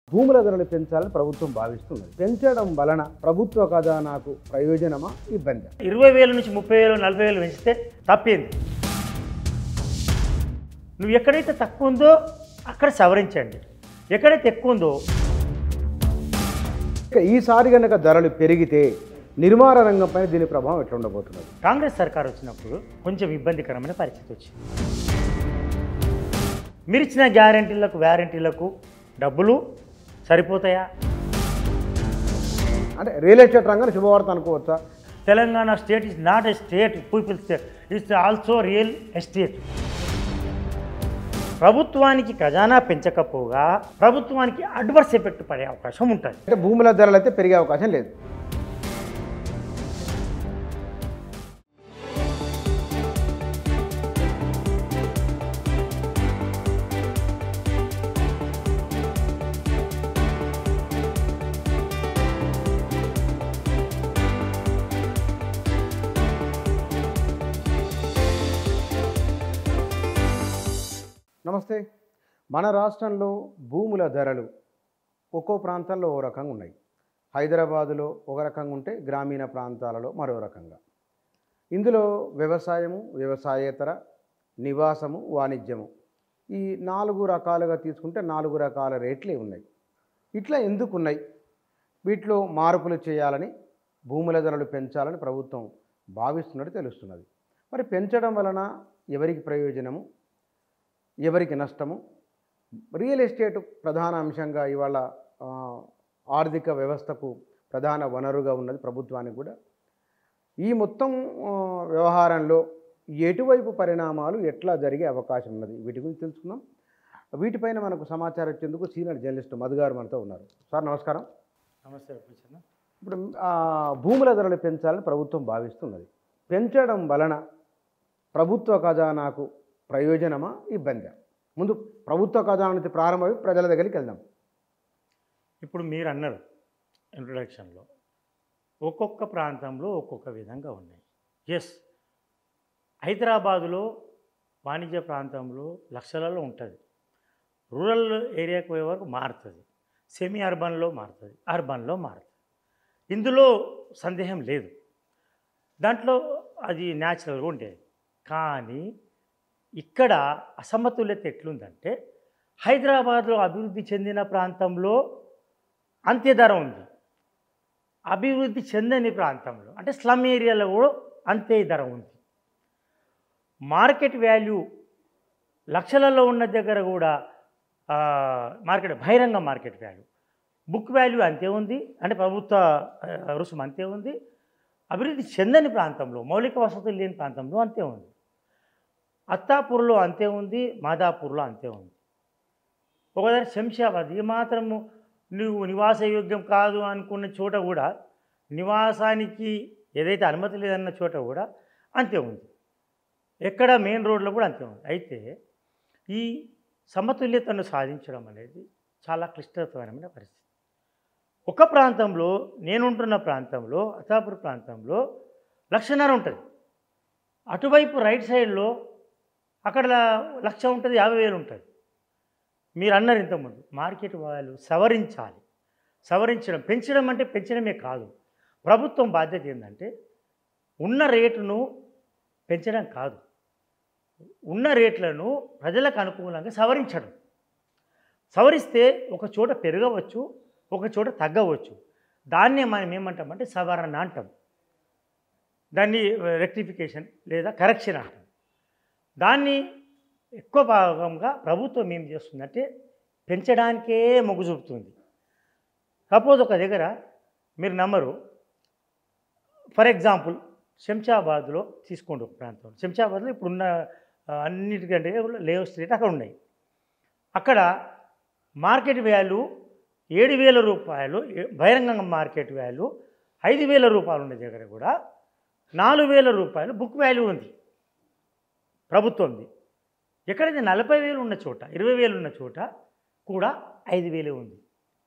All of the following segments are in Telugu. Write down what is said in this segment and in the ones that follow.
భూముల ధరలు పెంచాలని ప్రభుత్వం భావిస్తున్నది పెంచడం వలన ప్రభుత్వ ఖజానాకు ప్రయోజనమా ఇబ్బంది ఇరవై వేల నుంచి ముప్పై వేలు నలభై వేలు పెంచితే తప్పేంది నువ్వు ఎక్కడైతే తక్కువ ఉందో అక్కడ సవరించండి ఎక్కడైతే ఎక్కువ ఉందో ఇక ఈసారి కనుక ధరలు పెరిగితే నిర్మాణ రంగంపై దీని ప్రభావం ఎట్లా ఉండబోతున్నది కాంగ్రెస్ సర్కార్ వచ్చినప్పుడు కొంచెం ఇబ్బందికరమైన పరిస్థితి వచ్చింది మీరు ఇచ్చిన గ్యారంటీలకు వ్యారంటీలకు డబ్బులు సరిపోతాయా అంటే రియల్ ఎస్టేట్ రంగాన్ని శుభవార్త అనుకోవచ్చా Telangana state is not a state people state it's also real estate ప్రభుత్వానికి ఖజానా పెంచకపోగా ప్రభుత్వానికి అడ్వర్స్ ఎఫెక్ట్ పడే అవకాశం ఉంటుంది అంటే భూముల ధరలు అయితే పెరిగే అవకాశం లేదు నమస్తే మన రాష్ట్రంలో భూముల ధరలు ఒక్కో ప్రాంతాల్లో ఓ రకంగా ఉన్నాయి హైదరాబాదులో ఒక రకంగా ఉంటే గ్రామీణ ప్రాంతాలలో మరో రకంగా ఇందులో వ్యవసాయము వ్యవసాయేతర నివాసము వాణిజ్యము ఈ నాలుగు రకాలుగా తీసుకుంటే నాలుగు రకాల రేట్లే ఉన్నాయి ఇట్లా ఎందుకు ఉన్నాయి వీటిలో మార్పులు చేయాలని భూముల ధరలు పెంచాలని ప్రభుత్వం భావిస్తున్నట్టు తెలుస్తున్నది మరి పెంచడం వలన ఎవరికి ప్రయోజనము ఎవరికి నష్టము రియల్ ఎస్టేట్ ప్రధాన అంశంగా ఇవాళ ఆ, ఆర్థిక వ్యవస్థకు ప్రధాన వనరుగా ఉన్నది ప్రభుత్వానికి కూడా ఈ మొత్తం ఆ, వ్యవహారంలో ఎటువైపు పరిణామాలు ఎట్లా జరిగే అవకాశం ఉన్నది వీటి గురించి తెలుసుకుందాం వీటిపైన మనకు సమాచారం ఇచ్చేందుకు సీనియర్ జర్నలిస్ట్ మధు గారు మనతో ఉన్నారు సార్ నమస్కారం నమస్తే రఘుచంద్ర. ఇప్పుడు ఆ, భూముల ధరలు పెంచాలని ప్రభుత్వం భావిస్తున్నది పెంచడం వలన ప్రభుత్వ ఖజానాకు ప్రయోజనమా ఇబ్బంది ముందు ప్రభుత్వ ఖజానా నుంచి ప్రారంభమై ప్రజల దగ్గరికి వెళ్దాం ఇప్పుడు మీరు అన్నారు ఇంట్రొడక్షన్లో ఒక్కొక్క ప్రాంతంలో ఒక్కొక్క విధంగా ఉన్నాయి ఎస్ హైదరాబాదులో వాణిజ్య ప్రాంతంలో లక్షలలో ఉంటుంది రూరల్ ఏరియాకి పోయే వరకు మారుతుంది సెమీ అర్బన్లో మారుతుంది అర్బన్లో మారుతుంది ఇందులో సందేహం లేదు దాంట్లో అది న్యాచురల్గా ఉండేది కానీ ఇక్కడ అసమతుల్యత ఎట్లుందంటే హైదరాబాద్లో అభివృద్ధి చెందిన ప్రాంతంలో అంతే ధర ఉంది అభివృద్ధి చెందని ప్రాంతంలో అంటే స్లమ్ ఏరియాలో కూడా అంతే ధర ఉంది మార్కెట్ వాల్యూ లక్షలలో ఉన్న దగ్గర కూడా ఆ, మార్కెట్ బహిరంగ మార్కెట్ వాల్యూ బుక్ వాల్యూ అంతే ఉంది అంటే ప్రభుత్వ ఆ, రుసుము అంతే ఉంది అభివృద్ధి చెందని ప్రాంతంలో మౌలిక వసతులు లేని ప్రాంతంలో అంతే ఉంది అత్తాపూర్లో అంతే ఉంది మాదాపూర్లో అంతే ఉంది ఒకసారి శంషాబాద్ ఈ మాత్రము నువ్వు నివాసయోగ్యం కాదు అనుకున్న చోట కూడా నివాసానికి ఏదైతే అనుమతి లేదన్న చోట కూడా అంతే ఉంది ఎక్కడ మెయిన్ రోడ్లో కూడా అంతే ఉంది అయితే ఈ సమతుల్యతను సాధించడం అనేది చాలా క్లిష్టతరమైన పరిస్థితి ఒక ప్రాంతంలో నేనుంటున్న ప్రాంతంలో అతాపూర్ ప్రాంతంలో లక్షన్నర ఉంటుంది అటువైపు రైట్ సైడ్లో అక్కడ లక్ష ఉంటుంది యాభై వేలు ఉంటుంది మీరు అన్నారు ఇంతకుముందు మార్కెట్ వాళ్ళు సవరించాలి సవరించడం పెంచడం అంటే పెంచడమే కాదు ప్రభుత్వం బాధ్యత ఏంటంటే ఉన్న రేటును పెంచడం కాదు ఉన్న రేట్లను ప్రజలకు అనుకూలంగా సవరించడం సవరిస్తే ఒక చోట పెరగవచ్చు ఒక చోట తగ్గవచ్చు దాన్నే మనం ఏమంటామంటే సవరణ అంటాం దాన్ని రెక్టిఫికేషన్ లేదా కరెక్షన్ అంటాం దాన్ని ఎక్కువ భాగంగా ప్రభుత్వం ఏం చేస్తుందంటే పెంచడానికే మొగ్గు చూపుతుంది సపోజ్ ఒక దగ్గర మీరు నమ్మరు ఫర్ ఎగ్జాంపుల్ శంషాబాద్లో తీసుకోండి ఒక ప్రాంతం శంషాబాద్లో ఇప్పుడున్న ఆ, అన్నిటికంటే లేవ్ స్ట్రీట్ అక్కడ ఉన్నాయి అక్కడ మార్కెట్ వాల్యూ ఏడు వేల రూపాయలు ఏ- బహిరంగ మార్కెట్ వాల్యూ ఐదు వేల రూపాయలు ఉన్న దగ్గర కూడా నాలుగు వేల రూపాయలు బుక్ వాల్యూ ఉంది ప్రభుత్వంది ఎక్కడైతే నలభై వేలు ఉన్న చోట ఇరవై వేలు ఉన్న చోట కూడా ఐదు వేలే ఉంది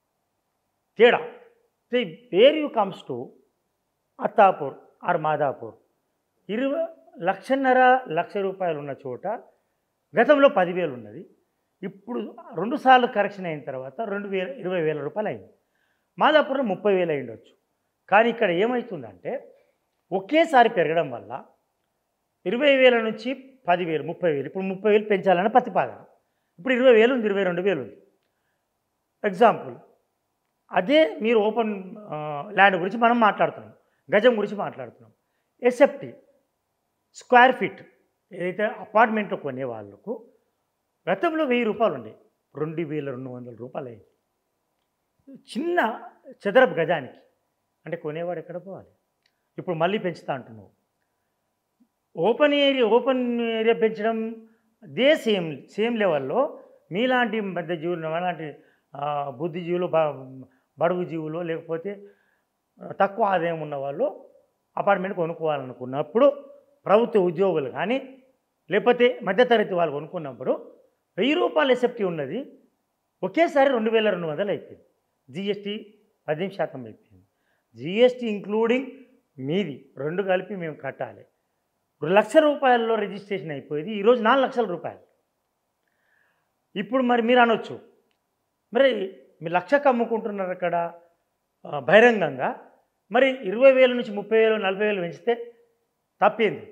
తేడా where you comes to Attapur or Madhapur ఇరవై లక్షన్నర లక్ష రూపాయలు ఉన్న చోట గతంలో పదివేలు ఉన్నది ఇప్పుడు రెండు సార్లు కరెక్షన్ అయిన తర్వాత రెండు వేల ఇరవై వేల రూపాయలు అయింది మాదాపూర్లో ముప్పై వేలు అయి ఉండొచ్చు కానీ ఇక్కడ ఏమవుతుందంటే ఒకేసారి పెరగడం వల్ల ఇరవై వేల నుంచి పదివేలు ముప్పై వేలు ఇప్పుడు ముప్పై వేలు పెంచాలని ప్రతిపాదన ఇప్పుడు ఇరవై వేలు ఉంది ఇరవై రెండు వేలు ఉంది ఎగ్జాంపుల్ అదే మీరు ఓపెన్ ఆ, ల్యాండ్ గురించి మనం మాట్లాడుతున్నాం గజం గురించి మాట్లాడుతున్నాం ఎస్ఎఫ్టీ స్క్వేర్ ఫీట్ ఏదైతే అపార్ట్మెంట్లో కొనే వాళ్ళకు గతంలో వెయ్యి రూపాయలు ఉండే రెండు వేల రెండు వందల రూపాయలు అయింది చిన్న చదరపు గజానికి అంటే కొనేవాడు ఎక్కడ పోవాలి ఇప్పుడు మళ్ళీ పెంచుతా అంటున్నావు ఓపెన్ ఏరియా ఓపెన్ ఏరియా పెంచడం దే సేమ్ సేమ్ లెవెల్లో మీలాంటి పెద్ద జీవులు అలాంటి బుద్ధిజీవులు బ- బడుగు జీవులు లేకపోతే ఆ, తక్కువ ఆదాయం ఉన్న వాళ్ళు అపార్ట్మెంట్ కొనుక్కోవాలనుకున్నప్పుడు ప్రభుత్వ ఉద్యోగులు కానీ లేకపోతే మధ్యతరగతి వాళ్ళు కొనుక్కున్నప్పుడు వెయ్యి రూపాయల ఎసెప్టీ ఉన్నది ఒకేసారి రెండు వేల రెండు వందలు అయిపోయింది జిఎస్టీ పద్దెనిమిది శాతం అయిపోయింది జిఎస్టీ ఇంక్లూడింగ్ మీది రెండు కలిపి మేము కట్టాలి ఇప్పుడు లక్ష రూపాయల్లో రిజిస్ట్రేషన్ అయిపోయింది ఈరోజు నాలుగు లక్షల రూపాయలు ఇప్పుడు మరి మీరు అనొచ్చు మరి మీరు లక్షకు అమ్ముకుంటున్నారు అక్కడ ఆ, బహిరంగంగా మరి ఇరవై వేల నుంచి ముప్పై వేలు నలభై వేలు పెంచితే తప్పేంది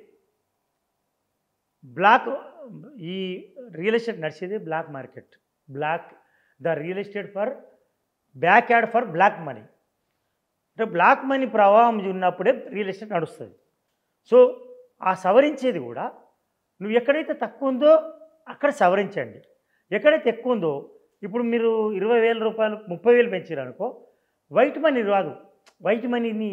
బ్లాక్ ఈ రియల్ ఎస్టేట్ నడిచేది black market black the real estate for backyard for black money అంటే బ్లాక్ మనీ ప్రవాహం ఉన్నప్పుడే రియల్ ఎస్టేట్ నడుస్తుంది సో ఆ సవరించేది కూడా నువ్వు ఎక్కడైతే తక్కువ ఉందో అక్కడ సవరించండి ఎక్కడైతే ఎక్కువ ఉందో ఇప్పుడు మీరు ఇరవై వేల రూపాయలు ముప్పై వేలు పెంచారు అనుకో వైట్ మనీ రాదు వైట్ మనీని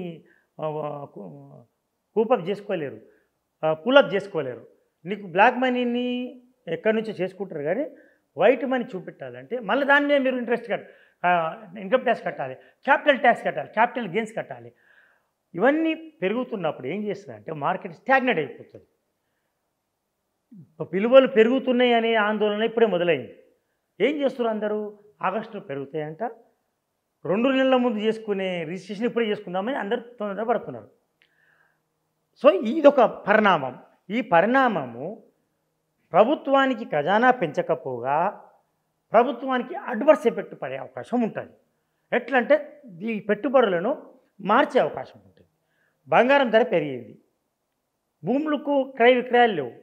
కూపప్ చేసుకోలేరు పులప్ చేసుకోలేరు నీకు బ్లాక్ మనీని ఎక్కడి నుంచో చేసుకుంటారు కానీ వైట్ మనీ చూపెట్టాలంటే మళ్ళీ దాని మీద మీరు ఇంట్రెస్ట్ కట్ ఇన్కమ్ ట్యాక్స్ కట్టాలి క్యాపిటల్ ట్యాక్స్ కట్టాలి క్యాపిటల్ గెయిన్స్ కట్టాలి ఇవన్నీ పెరుగుతున్నప్పుడు ఏం చేస్తుందంటే మార్కెట్ స్టాగ్నెట్ అయిపోతుంది విలువలు పెరుగుతున్నాయి అనే ఆందోళన ఇప్పుడే మొదలైంది ఏం చేస్తున్నారు అందరూ ఆగస్టులో పెరుగుతాయంట రెండు నెలల ముందు చేసుకునే రిజిస్ట్రేషన్ ఇప్పుడే చేసుకుందామని అందరూ తొందర పడుతున్నారు సో ఇదొక పరిణామం ఈ పరిణామము ప్రభుత్వానికి ఖజానా పెంచకపోగా ప్రభుత్వానికి అడ్వర్స్ ఎఫెక్ట్ పడే అవకాశం ఉంటుంది ఎట్లంటే ఈ పెట్టుబడులను మార్చే అవకాశం ఉంటుంది బంగారం ధర పెరిగింది భూములకు క్రయ విక్రయాలు లేవు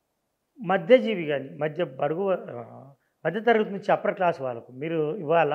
మధ్యజీవి కానీ మధ్య బడుగు ఆ, మధ్యతరగతి నుంచి అప్పర్ క్లాస్ వాళ్ళకు మీరు ఇవాళ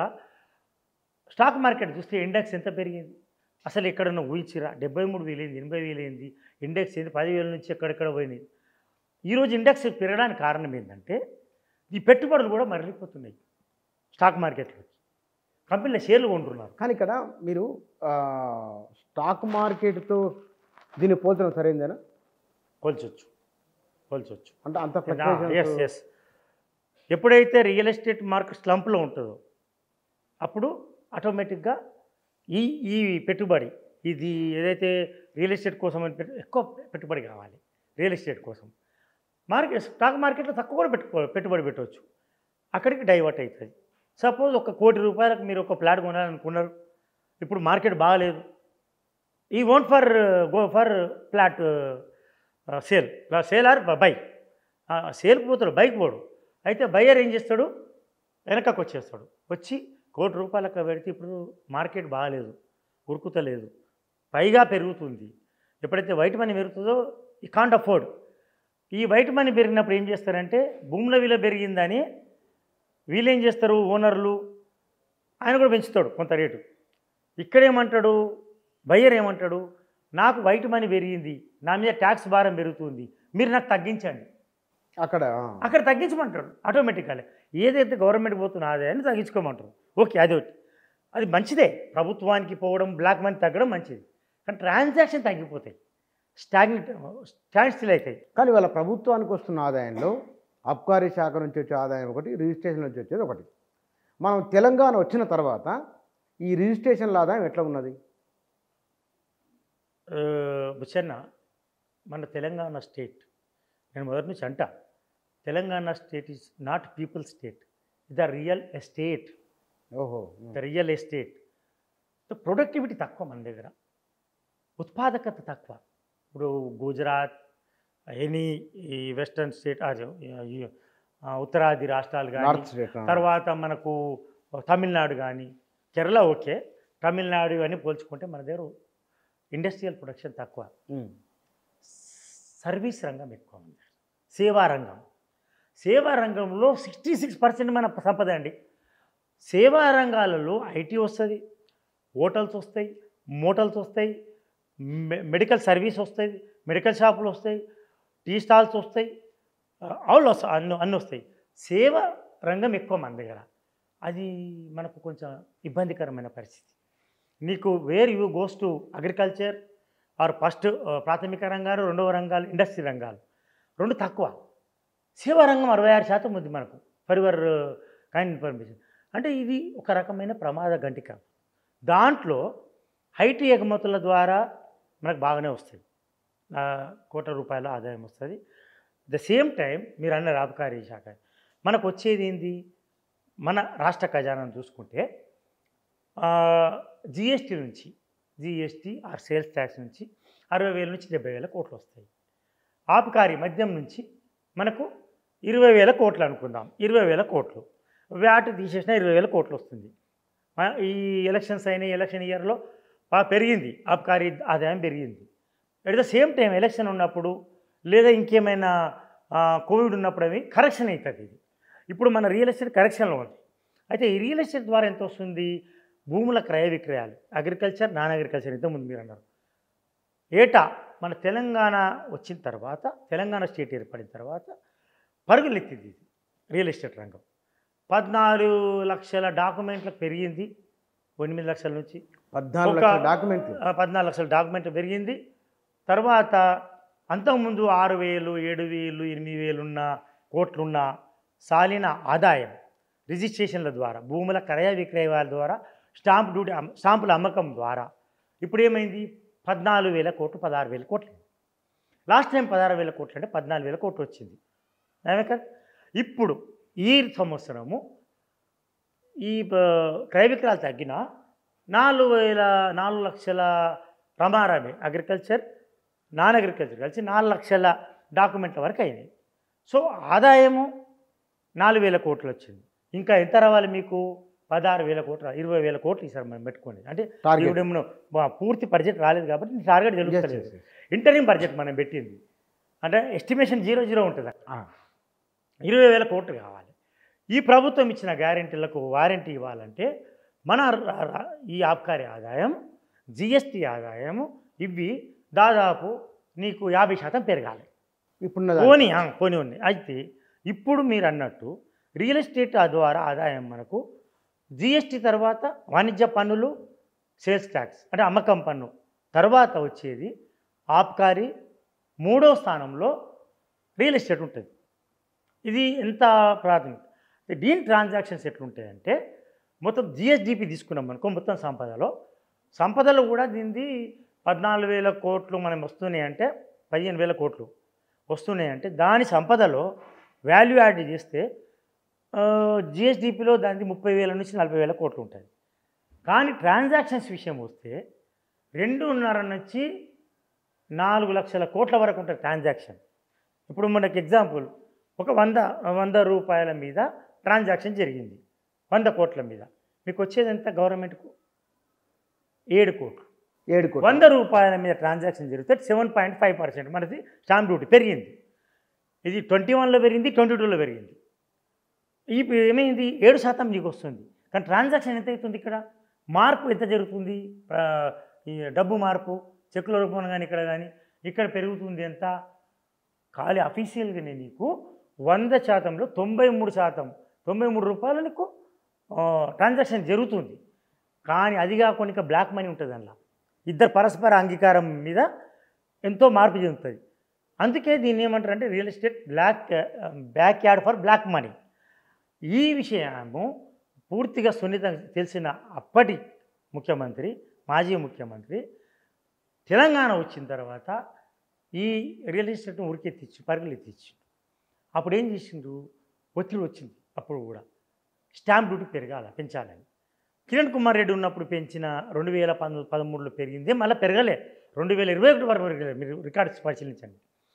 స్టాక్ మార్కెట్ చూస్తే ఇండెక్స్ ఎంత పెరిగింది అసలు ఎక్కడన్నా ఊహించిరా డెబ్బై మూడు వేలైంది ఎనభై వేలైంది ఇండెక్స్ ఏంది పదివేల నుంచి ఎక్కడెక్కడ పోయినాయి ఈరోజు ఇండెక్స్ పెరగడానికి కారణం ఏంటంటే ఈ పెట్టుబడులు కూడా మరలిపోతున్నాయి స్టాక్ మార్కెట్లోకి కంపెనీల షేర్లు కొంటున్నారు కానీ ఇక్కడ మీరు ఆ, స్టాక్ మార్కెట్తో దీన్ని పోల్చడం సరైందేనా పోల్చొచ్చు పోల్చొచ్చు అంటే అంత ఎస్ fluctuations- ఎస్ ఎప్పుడైతే రియల్ ఎస్టేట్ మార్కెట్ స్లంప్లో ఉంటుందో అప్పుడు ఆటోమేటిక్గా ఈ ఈ పెట్టుబడి ఇది ఏదైతే రియల్ ఎస్టేట్ కోసం అని పెట్టు- ఎక్కువ పెట్టుబడి కావాలి రియల్ ఎస్టేట్ కోసం మార్కెట్ స్టాక్ మార్కెట్లో తక్కువ కూడా పెట్టుకో పెట్టుబడి పెట్టవచ్చు అక్కడికి డైవర్ట్ అవుతుంది సపోజ్ ఒక కోటి రూపాయలకు మీరు ఒక ఫ్లాట్ కొనాలనుకున్నారు ఇప్పుడు మార్కెట్ బాగాలేదు he won't for go for flat sale sale or buy sale పోతాడు బైక్ పోడు అయితే బయ్యర్ ఏం చేస్తాడు వెనకకు వచ్చేస్తాడు వచ్చి కోటి రూపాయలకు పెడితే ఇప్పుడు మార్కెట్ బాగాలేదు ఉరుకుతలేదు పైగా పెరుగుతుంది ఎప్పుడైతే వైట్ మనీ పెరుగుతుందో ఈ కాంట్ అఫోర్డ్ ఈ వైట్ మనీ పెరిగినప్పుడు ఏం చేస్తారంటే భూముల విలువ పెరిగిందని వీళ్ళు ఏం చేస్తారు ఓనర్లు ఆయన కూడా పెంచుతాడు కొంత రేటు ఇక్కడేమంటాడు బయ్యర్ ఏమంటాడు నాకు వైట్ మనీ పెరిగింది నా మీద ట్యాక్స్ భారం పెరుగుతుంది మీరు నాకు తగ్గించండి అక్కడ ఆ. అక్కడ తగ్గించమంటాడు ఆటోమేటిక్గా ఏదైతే గవర్నమెంట్ పోతున్న ఆదాయాన్ని తగ్గించుకోమంటారు ఓకే అది ఒకటి అది మంచిదే ప్రభుత్వానికి పోవడం బ్లాక్ మనీ తగ్గడం మంచిది కానీ ట్రాన్సాక్షన్ తగ్గిపోతాయి స్టాగ్నెట్ స్టాండ్ స్టిల్ అవుతాయి కానీ వాళ్ళ ప్రభుత్వానికి వస్తున్న ఆదాయంలో అబ్కారీ శాఖ నుంచి వచ్చే ఆదాయం ఒకటి రిజిస్ట్రేషన్ నుంచి వచ్చేది ఒకటి మనం తెలంగాణ వచ్చిన తర్వాత ఈ రిజిస్ట్రేషన్ల ఆదాయం ఎట్లా ఉన్నది ఆ, బుచ్చన్న మన తెలంగాణ స్టేట్ నేను మొదటి నుంచి అంటా Telangana state is not people state ఇది ద రియల్ ఎస్టేట్ ఓహో ద రియల్ ఎస్టేట్ ప్రొడక్టివిటీ తక్కువ మన దగ్గర ఉత్పాదకత తక్కువ ఇప్పుడు గుజరాత్ ఎనీ ఈ వెస్టర్న్ స్టేట్ ఆ, ఉత్తరాది రాష్ట్రాలు కానీ నార్త్ స్టేట్ తర్వాత మనకు తమిళనాడు కానీ కేరళ ఓకే తమిళనాడు ఇవన్నీ పోల్చుకుంటే మన దగ్గర ఇండస్ట్రియల్ ప్రొడక్షన్ తక్కువ సర్వీస్ రంగం ఎక్కువ ఉంది సేవా రంగం సేవా రంగంలో సిక్స్టీ సిక్స్ పర్సెంట్ మన సంపద అండి సేవా రంగాలలో ఐటీ వస్తుంది హోటల్స్ వస్తాయి మోటల్స్ వస్తాయి మె- మెడికల్ సర్వీస్ వస్తాయి మెడికల్ షాపులు వస్తాయి టీ స్టాల్స్ వస్తాయి ఆల్ వస్తాయి అన్ని అన్నీ వస్తాయి సేవ రంగం ఎక్కువ మన దగ్గర అది మనకు కొంచెం ఇబ్బందికరమైన పరిస్థితి నీకు where you goes to agriculture or first ప్రాథమిక రంగాలు రెండవ రంగాలు ఇండస్ట్రీ రంగాలు రెండు తక్కువ సేవా రంగం అరవై ఆరు శాతం ఉంది మనకు ఫర్ కైండ్ ఇన్ఫర్మేషన్ అంటే ఇది ఒక రకమైన ప్రమాద గంటిక దాంట్లో ఐటీ ఎగుమతుల ద్వారా మనకు బాగానే వస్తుంది ఆ, కోట్ల రూపాయల ఆదాయం వస్తుంది ద సేమ్ టైం మీరు అన్న ఆబకారీ శాఖ మనకు వచ్చేది ఏంది మన రాష్ట్ర ఖజానాను చూసుకుంటే జిఎస్టీ నుంచి జిఎస్టీ ఆర్ సేల్స్ ట్యాక్స్ నుంచి అరవై వేల నుంచి డెబ్బై వేల కోట్లు వస్తాయి ఆబకారీ మద్యం నుంచి మనకు ఇరవై వేల కోట్లు అనుకుందాం ఇరవై వేల కోట్లు వ్యాట్ తీసేసిన ఇరవై వేల కోట్లు వస్తుంది ఆ, ఈ ఎలక్షన్స్ అయిన ఎలక్షన్ ఇయర్లో బాగా పెరిగింది ఆబ్కారీ ఆదాయం పెరిగింది at the same time election ఉన్నప్పుడు లేదా ఇంకేమైనా ఆ, కోవిడ్ ఉన్నప్పుడు అవి కరెక్షన్ అవుతుంది ఇది ఇప్పుడు మన రియల్ ఎస్టేట్ కరెక్షన్లో ఉంది అయితే ఈ రియల్ ఎస్టేట్ ద్వారా ఎంత వస్తుంది భూముల క్రయ విక్రయాలు అగ్రికల్చర్ నాన్ అగ్రికల్చర్ ఇంతకుముందు మీరు అన్నారు ఏటా మన తెలంగాణ వచ్చిన తర్వాత తెలంగాణ స్టేట్ ఏర్పడిన తర్వాత పరుగులెత్తింది ఇది రియల్ ఎస్టేట్ రంగం పద్నాలుగు లక్షల డాక్యుమెంట్లకు పెరిగింది ఎనిమిది లక్షల నుంచి పద్నాలుగు ఒక- లక్షల డాక్యుమెంట్లు ఆ, పద్నాలుగు లక్షల డాక్యుమెంట్ పెరిగింది తర్వాత అంతకుముందు ఆరు వేలు ఏడు వేలు ఎనిమిది వేలున్న కోట్లున్న సాలిన ఆదాయం రిజిస్ట్రేషన్ల ద్వారా భూముల క్రయ విక్రయాల ద్వారా స్టాంప్ డ్యూటీ అమ్- స్టాంపుల అమ్మకం ద్వారా ఇప్పుడు ఏమైంది పద్నాలుగు వేల కోట్లు పదహారు వేల కోట్లు లాస్ట్ టైం పదహారు వేల కోట్లు అంటే పద్నాలుగు వేల కోట్లు వచ్చింది ఏమే కదా ఇప్పుడు ఈ సంవత్సరము ఈ ప- క్రయ విక్రయాలు తగ్గిన నాలుగు వేల నాలుగు లక్షల ప్రమారమే అగ్రికల్చర్ నాన్ అగ్రికల్చర్ కలిసి నాలుగు లక్షల డాక్యుమెంట్ల వరకు అయినాయి సో ఆదాయము నాలుగు వేల కోట్లు వచ్చింది ఇంకా ఎంత రావాలి మీకు పదహారు వేల కోట్లు ఇరవై వేల కోట్లు ఈసారి మనం పెట్టుకోండి అంటే Target. ఇప్పుడేమో మా పూర్తి బడ్జెట్ రాలేదు కాబట్టి నీ టార్గెట్ Yes, తెలుస్తలేదు yes, yes. ఇంటరింగ్ బడ్జెట్ మనం పెట్టింది అంటే ఎస్టిమేషన్ జీరో జీరో ఉంటుంది అక్కడ ఆ, ఇరవై వేల కోట్లు కావాలి ఈ ప్రభుత్వం ఇచ్చిన గ్యారెంటీలకు వారంటీ ఇవ్వాలంటే మన ర- ర- ఈ ఆబ్కారీ ఆదాయం జిఎస్టీ ఆదాయం ఇవి దాదాపు నీకు యాభై శాతం పెరగాలి ఇప్పుడున్న దాన్ని- పోనీ ఆ, పోనీ ఉన్నాయి అయితే ఇప్పుడు మీరు అన్నట్టు రియల్ ఎస్టేట్ ఆ ద్వారా ఆదాయం మనకు జిఎస్టీ తర్వాత వాణిజ్య పన్నులు సేల్స్ ట్యాక్స్ అంటే అమ్మకం పన్ను తర్వాత వచ్చేది ఆబ్కారీ మూడో స్థానంలో రియల్ ఎస్టేట్ ఉంటుంది ఇది ఎంత ప్రాథమిక దీని ట్రాన్సాక్షన్స్ ఎట్లుంటాయంటే మొత్తం జిఎస్డిపి తీసుకున్నాం అనుకో మొత్తం సంపదలో సంపదలో కూడా దీనిది పద్నాలుగు వేల కోట్లు మనం వస్తున్నాయి అంటే పదిహేను వేల కోట్లు వస్తున్నాయి అంటే దాని సంపదలో వాల్యూ యాడ్ చేస్తే జిఎస్డిపిలో దానికి ముప్పై వేల నుంచి నలభై వేల కోట్లు ఉంటుంది కానీ ట్రాన్సాక్షన్స్ విషయం వస్తే రెండున్నర నుంచి నాలుగు లక్షల కోట్ల వరకు ఉంటుంది ట్రాన్సాక్షన్ ఇప్పుడు మనకి ఎగ్జాంపుల్ ఒక వంద వంద రూపాయల మీద ట్రాన్సాక్షన్ జరిగింది వంద కోట్ల మీద మీకు వచ్చేది ఎంత గవర్నమెంట్కు ఏడు కోట్లు ఏడు కోట్లు వంద రూపాయల మీద ట్రాన్సాక్షన్ జరిగితే సెవెన్ పాయింట్ ఫైవ్ పర్సెంట్ మనది స్టాంప్ డ్యూటీ పెరిగింది ఇది ట్వంటీ వన్లో పెరిగింది ట్వంటీ టూలో పెరిగింది ఈ ఏమైంది ఏడు శాతం నీకు వస్తుంది కానీ ట్రాన్సాక్షన్ ఎంత అవుతుంది ఇక్కడ మార్పు ఎంత జరుగుతుంది ఆ, ఈ డబ్బు మార్పు చెక్కుల రూపంలో కానీ ఇక్కడ కానీ ఇక్కడ పెరుగుతుంది ఎంత ఖాళీ అఫీషియల్గానే నీకు వంద శాతంలో తొంభై మూడు శాతం తొంభై మూడు రూపాయలు నీకు ఆ, ట్రాన్సాక్షన్ జరుగుతుంది కానీ అది కాకుండా ఇంకా బ్లాక్ మనీ ఉంటుంది అందులో ఇద్దరు పరస్పర అంగీకారం మీద ఎంతో మార్పు చెందుతుంది అందుకే దీన్ని ఏమంటారంటే real estate black backyard for black money ఈ విషయము పూర్తిగా సున్నితంగా తెలిసిన అప్పటి ముఖ్యమంత్రి మాజీ ముఖ్యమంత్రి తెలంగాణ వచ్చిన తర్వాత ఈ రియల్ ఎస్టేట్ను ఉరికెత్తిచ్చు పరుగులెత్తిచ్చు అప్పుడు ఏం చేసిండ్రు ఒత్తిడి వచ్చింది అప్పుడు కూడా స్టాంప్ డ్యూటీ పెరగాల పెంచాలని కిరణ్ కుమార్ రెడ్డి ఉన్నప్పుడు పెంచిన రెండు వేల పదమూడులో పెరిగింది మళ్ళీ పెరగలే రెండు వేల ఇరవై ఒకటి వరకు పెరగలేదు మీరు రికార్డ్స్ పరిశీలించండి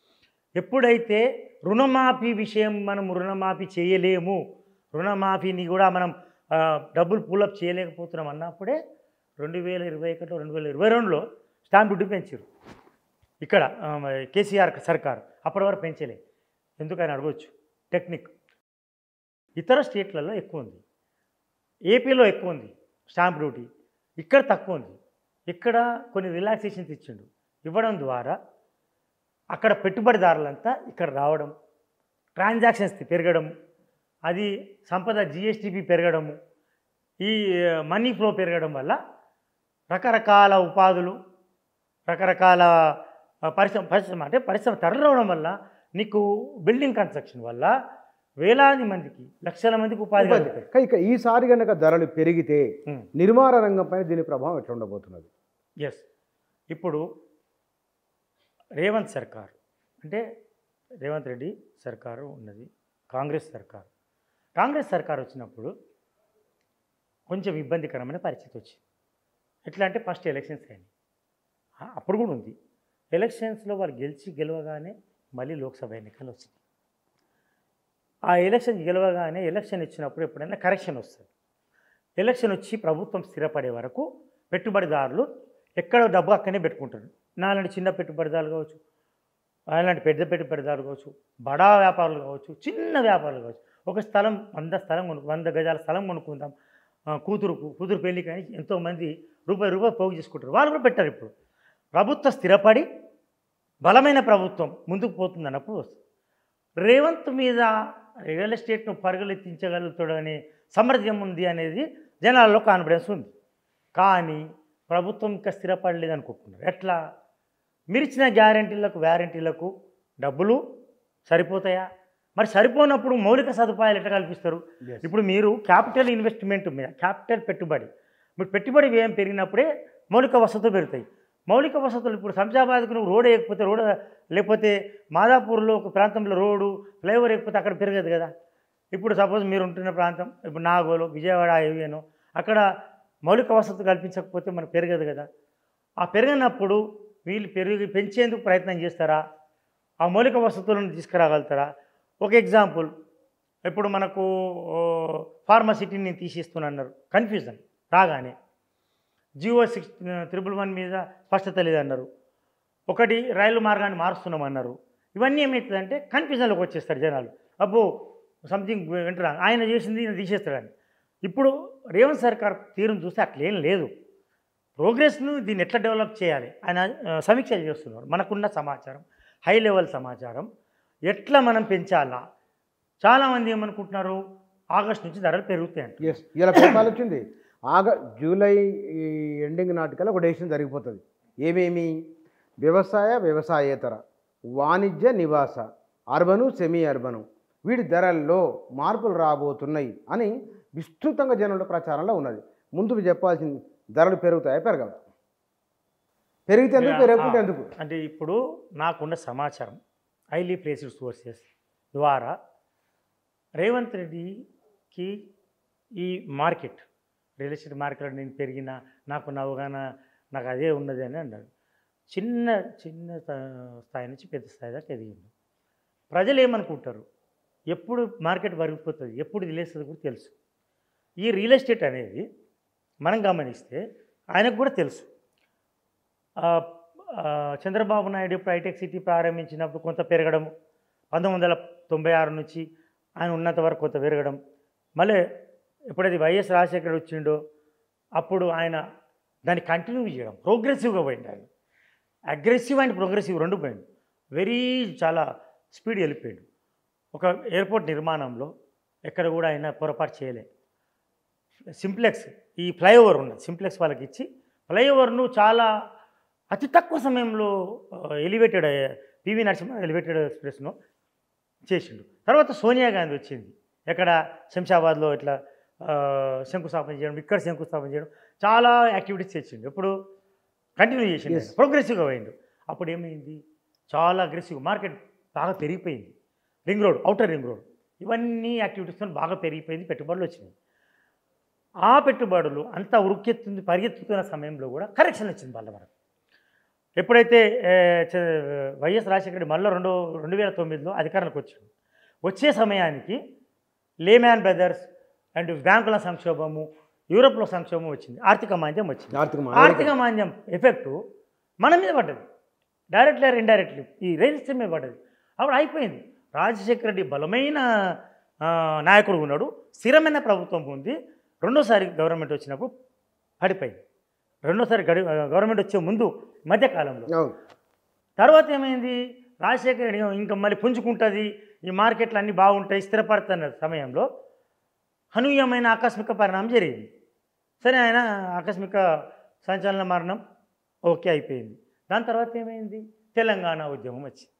ఎప్పుడైతే రుణమాఫీ విషయం మనం రుణమాఫీ చేయలేము రుణమాఫీని కూడా మనం ఆ, డబ్బులు పుల్అప్ చేయలేకపోతున్నాం అన్నప్పుడే రెండు వేల ఇరవై ఒకటి రెండు వేల ఇరవై రెండులో స్టాంప్ డ్యూటీ పెంచారు ఇక్కడ ఆ, కేసీఆర్ సర్కార్ అప్పటి వరకు పెంచలే ఎందుకని అడగవచ్చు టెక్నిక్ ఇతర స్టేట్లలో ఎక్కువ ఉంది ఏపీలో ఎక్కువ ఉంది స్టాంప్ డ్యూటీ ఇక్కడ తక్కువ ఉంది ఇక్కడ కొన్ని రిలాక్సేషన్స్ ఇచ్చిండు ఇవ్వడం ద్వారా అక్కడ పెట్టుబడిదారులంతా ఇక్కడ రావడం ట్రాన్సాక్షన్స్ పెరగడం అది సంపద జిఎస్టిపి పెరగడము ఈ మనీ ఫ్లో పెరగడం వల్ల రకరకాల ఉపాధులు రకరకాల ఆ, పరిశ్రమ పరిశ్రమ అంటే పరిశ్రమ తరలివడం వల్ల నీకు బిల్డింగ్ కన్స్ట్రక్షన్ వల్ల వేలాది మందికి లక్షల మందికి ఉపాధి కలుగుతాయి కానీ ఇక ఈసారి కనుక ధరలు పెరిగితే ఉమ్. నిర్మాణ రంగం పైన దీని ప్రభావం ఎట్లా ఉండబోతున్నది ఎస్ ఇప్పుడు రేవంత్ సర్కార్ అంటే రేవంత్ రెడ్డి సర్కారు ఉన్నది కాంగ్రెస్ సర్కార్ కాంగ్రెస్ సర్కార్ వచ్చినప్పుడు కొంచెం ఇబ్బందికరమైన పరిస్థితి వచ్చింది ఎట్లా అంటే ఫస్ట్ ఎలక్షన్స్ అయినాయి ఆ, అప్పుడు కూడా ఉంది ఎలక్షన్స్లో వాళ్ళు గెలిచి గెలవగానే మళ్ళీ లోక్సభ ఎన్నికలు వచ్చినాయి ఆ ఎలక్షన్ గెలవగానే ఎలక్షన్ ఇచ్చినప్పుడు ఎప్పుడైనా కరెక్షన్ వస్తుంది ఎలక్షన్ వచ్చి ప్రభుత్వం స్థిరపడే వరకు పెట్టుబడిదారులు ఎక్కడ డబ్బు అక్కడనే పెట్టుకుంటారు నాలాంటి చిన్న పెట్టుబడిదారులు కావచ్చు అలాంటి పెద్ద పెట్టుబడిదారులు కావచ్చు బడా వ్యాపారులు కావచ్చు చిన్న వ్యాపారులు కావచ్చు ఒక స్థలం వంద స్థలం కొను వంద గజాల స్థలం కొనుక్కుందాం ఆ, కూతురుకు కూతురు పెళ్లి కానీ ఎంతోమంది రూపాయి రూపాయి పోగు చేసుకుంటారు వాళ్ళు కూడా పెట్టారు ఇప్పుడు ప్రభుత్వం స్థిరపడి బలమైన ప్రభుత్వం ముందుకు పోతుంది అన్నప్పుడు వస్తుంది రేవంత్ మీద రియల్ ఎస్టేట్ను పరుగులెత్తించగలుగుతాడు అనే సామర్థ్యం ఉంది అనేది జనాల్లో కాన్ఫిడెన్స్ ఉంది కానీ ప్రభుత్వం ఇంకా స్థిరపడలేదు అనుకుంటున్నారు ఎట్లా మీరు ఇచ్చిన గ్యారంటీలకు వ్యారంటీలకు డబ్బులు సరిపోతాయా మరి సరిపోనప్పుడు మౌలిక సదుపాయాలు ఎట్లా కల్పిస్తారు Yes. ఇప్పుడు మీరు క్యాపిటల్ ఇన్వెస్ట్మెంట్ మీద క్యాపిటల్ పెట్టుబడి మీరు పెట్టుబడి వ్యయం పెరిగినప్పుడే మౌలిక వసతులు పెరుగుతాయి మౌలిక వసతులు ఇప్పుడు శంషాబాద్కు నువ్వు రోడ్ వేయకపోతే రోడ్ లేకపోతే మాదాపూర్లో ఒక ప్రాంతంలో రోడ్డు ఫ్లైఓవర్ వేయకపోతే అక్కడ పెరగదు కదా ఇప్పుడు సపోజ్ మీరు ఉంటున్న ప్రాంతం ఇప్పుడు నాగోలు విజయవాడ హైవేను అక్కడ మౌలిక వసతులు కల్పించకపోతే మనకు పెరగదు కదా ఆ పెరిగినప్పుడు వీళ్ళు పెరిగి పెంచేందుకు ప్రయత్నం చేస్తారా ఆ మౌలిక వసతులను తీసుకురాగలుగుతారా ఒక ఎగ్జాంపుల్ ఇప్పుడు మనకు ఫార్మసిటీని తీసేస్తున్నారు కన్ఫ్యూజన్ రాగానే జియో సిక్స్ త్రిబుల్ వన్ మీద స్పష్టత లేదన్నారు ఒకటి రైలు మార్గాన్ని మారుస్తున్నామన్నారు ఇవన్నీ ఏమవుతుందంటే కన్ఫ్యూజన్లోకి వచ్చేస్తారు జనాలు అబ్బో సంథింగ్ వింటారా ఆయన చేసింది ఈయన తీసేస్తాడని ఇప్పుడు రేవంత్ సర్కార్ తీరును చూస్తే అట్లేం లేదు ప్రోగ్రెస్ను దీన్ని ఎట్లా డెవలప్ చేయాలి ఆయన ఆ, సమీక్ష చేస్తున్నారు మనకున్న సమాచారం హై లెవెల్ సమాచారం ఎట్లా మనం పెంచాలా చాలామంది ఏమనుకుంటున్నారు ఆగస్ట్ నుంచి ధరలు పెరుగుతాయంట ఎస్ ఇలా పేపాలు వచ్చింది ఆగ జూలై ఈ ఎండింగ్ నాటికల్లా ఒక డెసిషన్ జరిగిపోతుంది ఏమేమి వ్యవసాయ వ్యవసాయేతర వాణిజ్య నివాస అర్బను సెమీ అర్బను వీటి ధరల్లో మార్పులు రాబోతున్నాయి అని విస్తృతంగా జనుల ప్రచారంలో ఉన్నది ముందుకు చెప్పాల్సింది ధరలు పెరుగుతాయా పెరగవు పెరిగితే ఎందుకు పెరగకుంటే ఎందుకు అంటే ఇప్పుడు నాకున్న సమాచారం హైలీ ప్లేస్డ్ సోర్సెస్ ద్వారా రేవంత్ రెడ్డికి ఈ మార్కెట్ రియల్ ఎస్టేట్ మార్కెట్ నేను పెరిగిన నాకు అవగాహన నాకు అదే ఉన్నది అని అన్నాడు చిన్న చిన్న స్థా- స్థాయి నుంచి పెద్ద స్థాయి దాకా ఎదిగింది ప్రజలు ఏమనుకుంటారు ఎప్పుడు మార్కెట్ వరిగిపోతుంది ఎప్పుడు ఇది లేస్తుంది కూడా తెలుసు ఈ రియల్ ఎస్టేట్ అనేది మనం గమనిస్తే ఆయనకు కూడా తెలుసు ఆ, ఆ, చంద్రబాబు నాయుడు ఇప్పుడు హైటెక్ సిటీ ప్రారంభించినప్పుడు కొంత పెరగడం పంతొమ్మిది వందల తొంభై ఆరు నుంచి ఆయన ఉన్నంత వరకు కొంత పెరగడం మళ్ళీ ఎప్పుడైతే వైఎస్ రాజశేఖర్ వచ్చిండో అప్పుడు ఆయన దాన్ని కంటిన్యూ చేయడం ప్రోగ్రెసివ్గా పోయింది ఆయన అగ్రెసివ్ అండ్ ప్రోగ్రెసివ్ రెండు పోయింది వెరీ చాలా స్పీడ్ వెళ్ళిపోయాడు ఒక ఎయిర్పోర్ట్ నిర్మాణంలో ఎక్కడ కూడా ఆయన పొరపాటు చేయలే సింప్లెక్స్ ఈ ఫ్లైఓవర్ ఉన్నది సింప్లెక్స్ వాళ్ళకి ఇచ్చి ఫ్లైఓవర్ను చాలా అతి తక్కువ సమయంలో ఎలివేటెడ్ పివి నరసింహ ఎలివేటెడ్ ఎక్స్ప్రెస్ను చేసిండు తర్వాత సోనియా గాంధీ వచ్చింది ఎక్కడ శంషాబాద్లో ఇట్లా ఆ, శంకుస్థాపన చేయడం ఇక్కడ శంకుస్థాపన చేయడం చాలా యాక్టివిటీస్ చేసిండు ఎప్పుడు కంటిన్యూ చేసిండు Yes. ప్రోగ్రెసివ్గా పోయిండు అప్పుడు ఏమైంది చాలా అగ్రెసివ్ మార్కెట్ బాగా పెరిగిపోయింది ring road outer ring road ఇవన్నీ యాక్టివిటీస్తో బాగా పెరిగిపోయింది పెట్టుబడులు వచ్చినాయి ఆ పెట్టుబడులు అంతా ఉరుకెత్తుంది పరిగెత్తుతున్న సమయంలో కూడా కరెక్షన్ వచ్చింది వాళ్ళ వరకు ఎప్పుడైతే ఏ, చ- వైఎస్ రాజశేఖర రెడ్డి మళ్ళీ రెండు రెండు వేల తొమ్మిదిలో అధికారంలోకి వచ్చాడు వచ్చే సమయానికి లేమ్యాన్ బ్రదర్స్ అండ్ బ్యాంకుల సంక్షోభము యూరోప్లో సంక్షోభం వచ్చింది ఆర్థిక మాంద్యం వచ్చింది ఆర్థిక మా- ఆర్థిక మాంద్యం ఎఫెక్టు మన మీద పడ్డది డైరెక్ట్లీ ఆర్ ఇండైరెక్ట్లీ ఈ రియల్ ఎస్టేట్ మీద పడ్డది అప్పుడు అయిపోయింది రాజశేఖర రెడ్డి బలమైన ఆ, నాయకుడు ఉన్నాడు స్థిరమైన ప్రభుత్వం ఉంది రెండోసారి గవర్నమెంట్ వచ్చినప్పుడు పడిపోయింది రెండోసారి గడి గవర్నమెంట్ వచ్చే ముందు మధ్యకాలంలో అవును తర్వాత ఏమైంది రాజశేఖర రెడ్డి ఇంకా మళ్ళీ పుంజుకుంటుంది ఈ మార్కెట్లు అన్నీ బాగుంటాయి స్థిరపడుతున్న సమయంలో అనూహ్యమైన ఆకస్మిక పరిణామం జరిగింది సరే ఆయన ఆకస్మిక సంచలన మరణం ఓకే అయిపోయింది దాని తర్వాత ఏమైంది తెలంగాణ ఉద్యమం వచ్చింది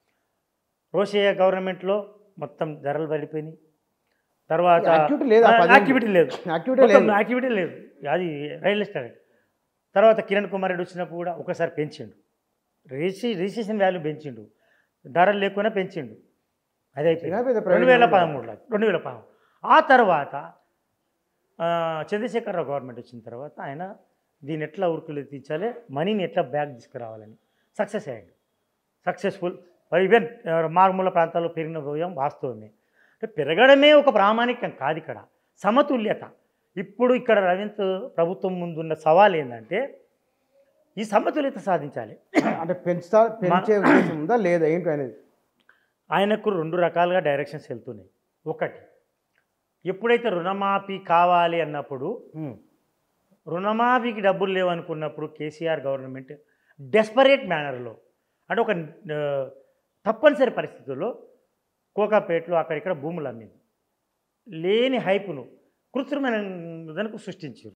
రోషయ్య గవర్నమెంట్లో మొత్తం ధరలు పడిపోయినాయి తర్వాత యాక్టివిటీ లేదు ఆ పదేళ్ళు. యాక్టివిటీ లేదు యాక్టివిటీ మొత్తం లేదు యాక్టివిటీ లేదు అది రియల్ ఎస్టేట్ తర్వాత కిరణ్ కుమార్ రెడ్డి వచ్చినప్పుడు కూడా ఒకసారి పెంచిండు రిజిస్ట్రే రిజిస్ట్రేషన్ వాల్యూ పెంచిండు ధరలు లేకుండా పెంచిండు అదే ఇంకా పెద్ద రెండు వేల ప్రయోజనం పదమూడులో రెండు వేల పదమూడు ఆ తర్వాత ఆ, చంద్రశేఖరరావు గవర్నమెంట్ వచ్చిన తర్వాత ఆయన దీన్ని ఎట్లా ఉరుకులు తీర్చాలి మనీని ఎట్లా బ్యాక్ తీసుకురావాలని సక్సెస్ అయ్యాడు సక్సెస్ఫుల్ మరి ఈవెన్ మారుమూల ప్రాంతాల్లో పెరిగిన పోయాం వాస్తవమే అంటే పెరగడమే ఒక ప్రామాణికం కాదు ఇక్కడ సమతుల్యత ఇప్పుడు ఇక్కడ రవీంత్ ప్రభుత్వం ముందున్న సవాల్ ఏంటంటే ఈ సమతుల్యత సాధించాలి అంటే పెంచుతా పెంచే ఉద్దేశం ఉందా లేదా ఏంటి అనేది ఆయనకు రెండు రకాలుగా డైరెక్షన్స్ వెళ్తున్నాయి ఒకటి ఎప్పుడైతే రుణమాఫీ కావాలి అన్నప్పుడు ఉమ్. రుణమాఫీకి డబ్బులు లేవనుకున్నప్పుడు కేసీఆర్ గవర్నమెంట్ డెస్పరేట్ మేనర్లో అంటే ఒక ఆ, తప్పనిసరి పరిస్థితుల్లో కోకాపేటలో అక్కడిక్కడ భూములు అమ్మింది లేని హైపును కృత్రిమైన దానికి సృష్టించారు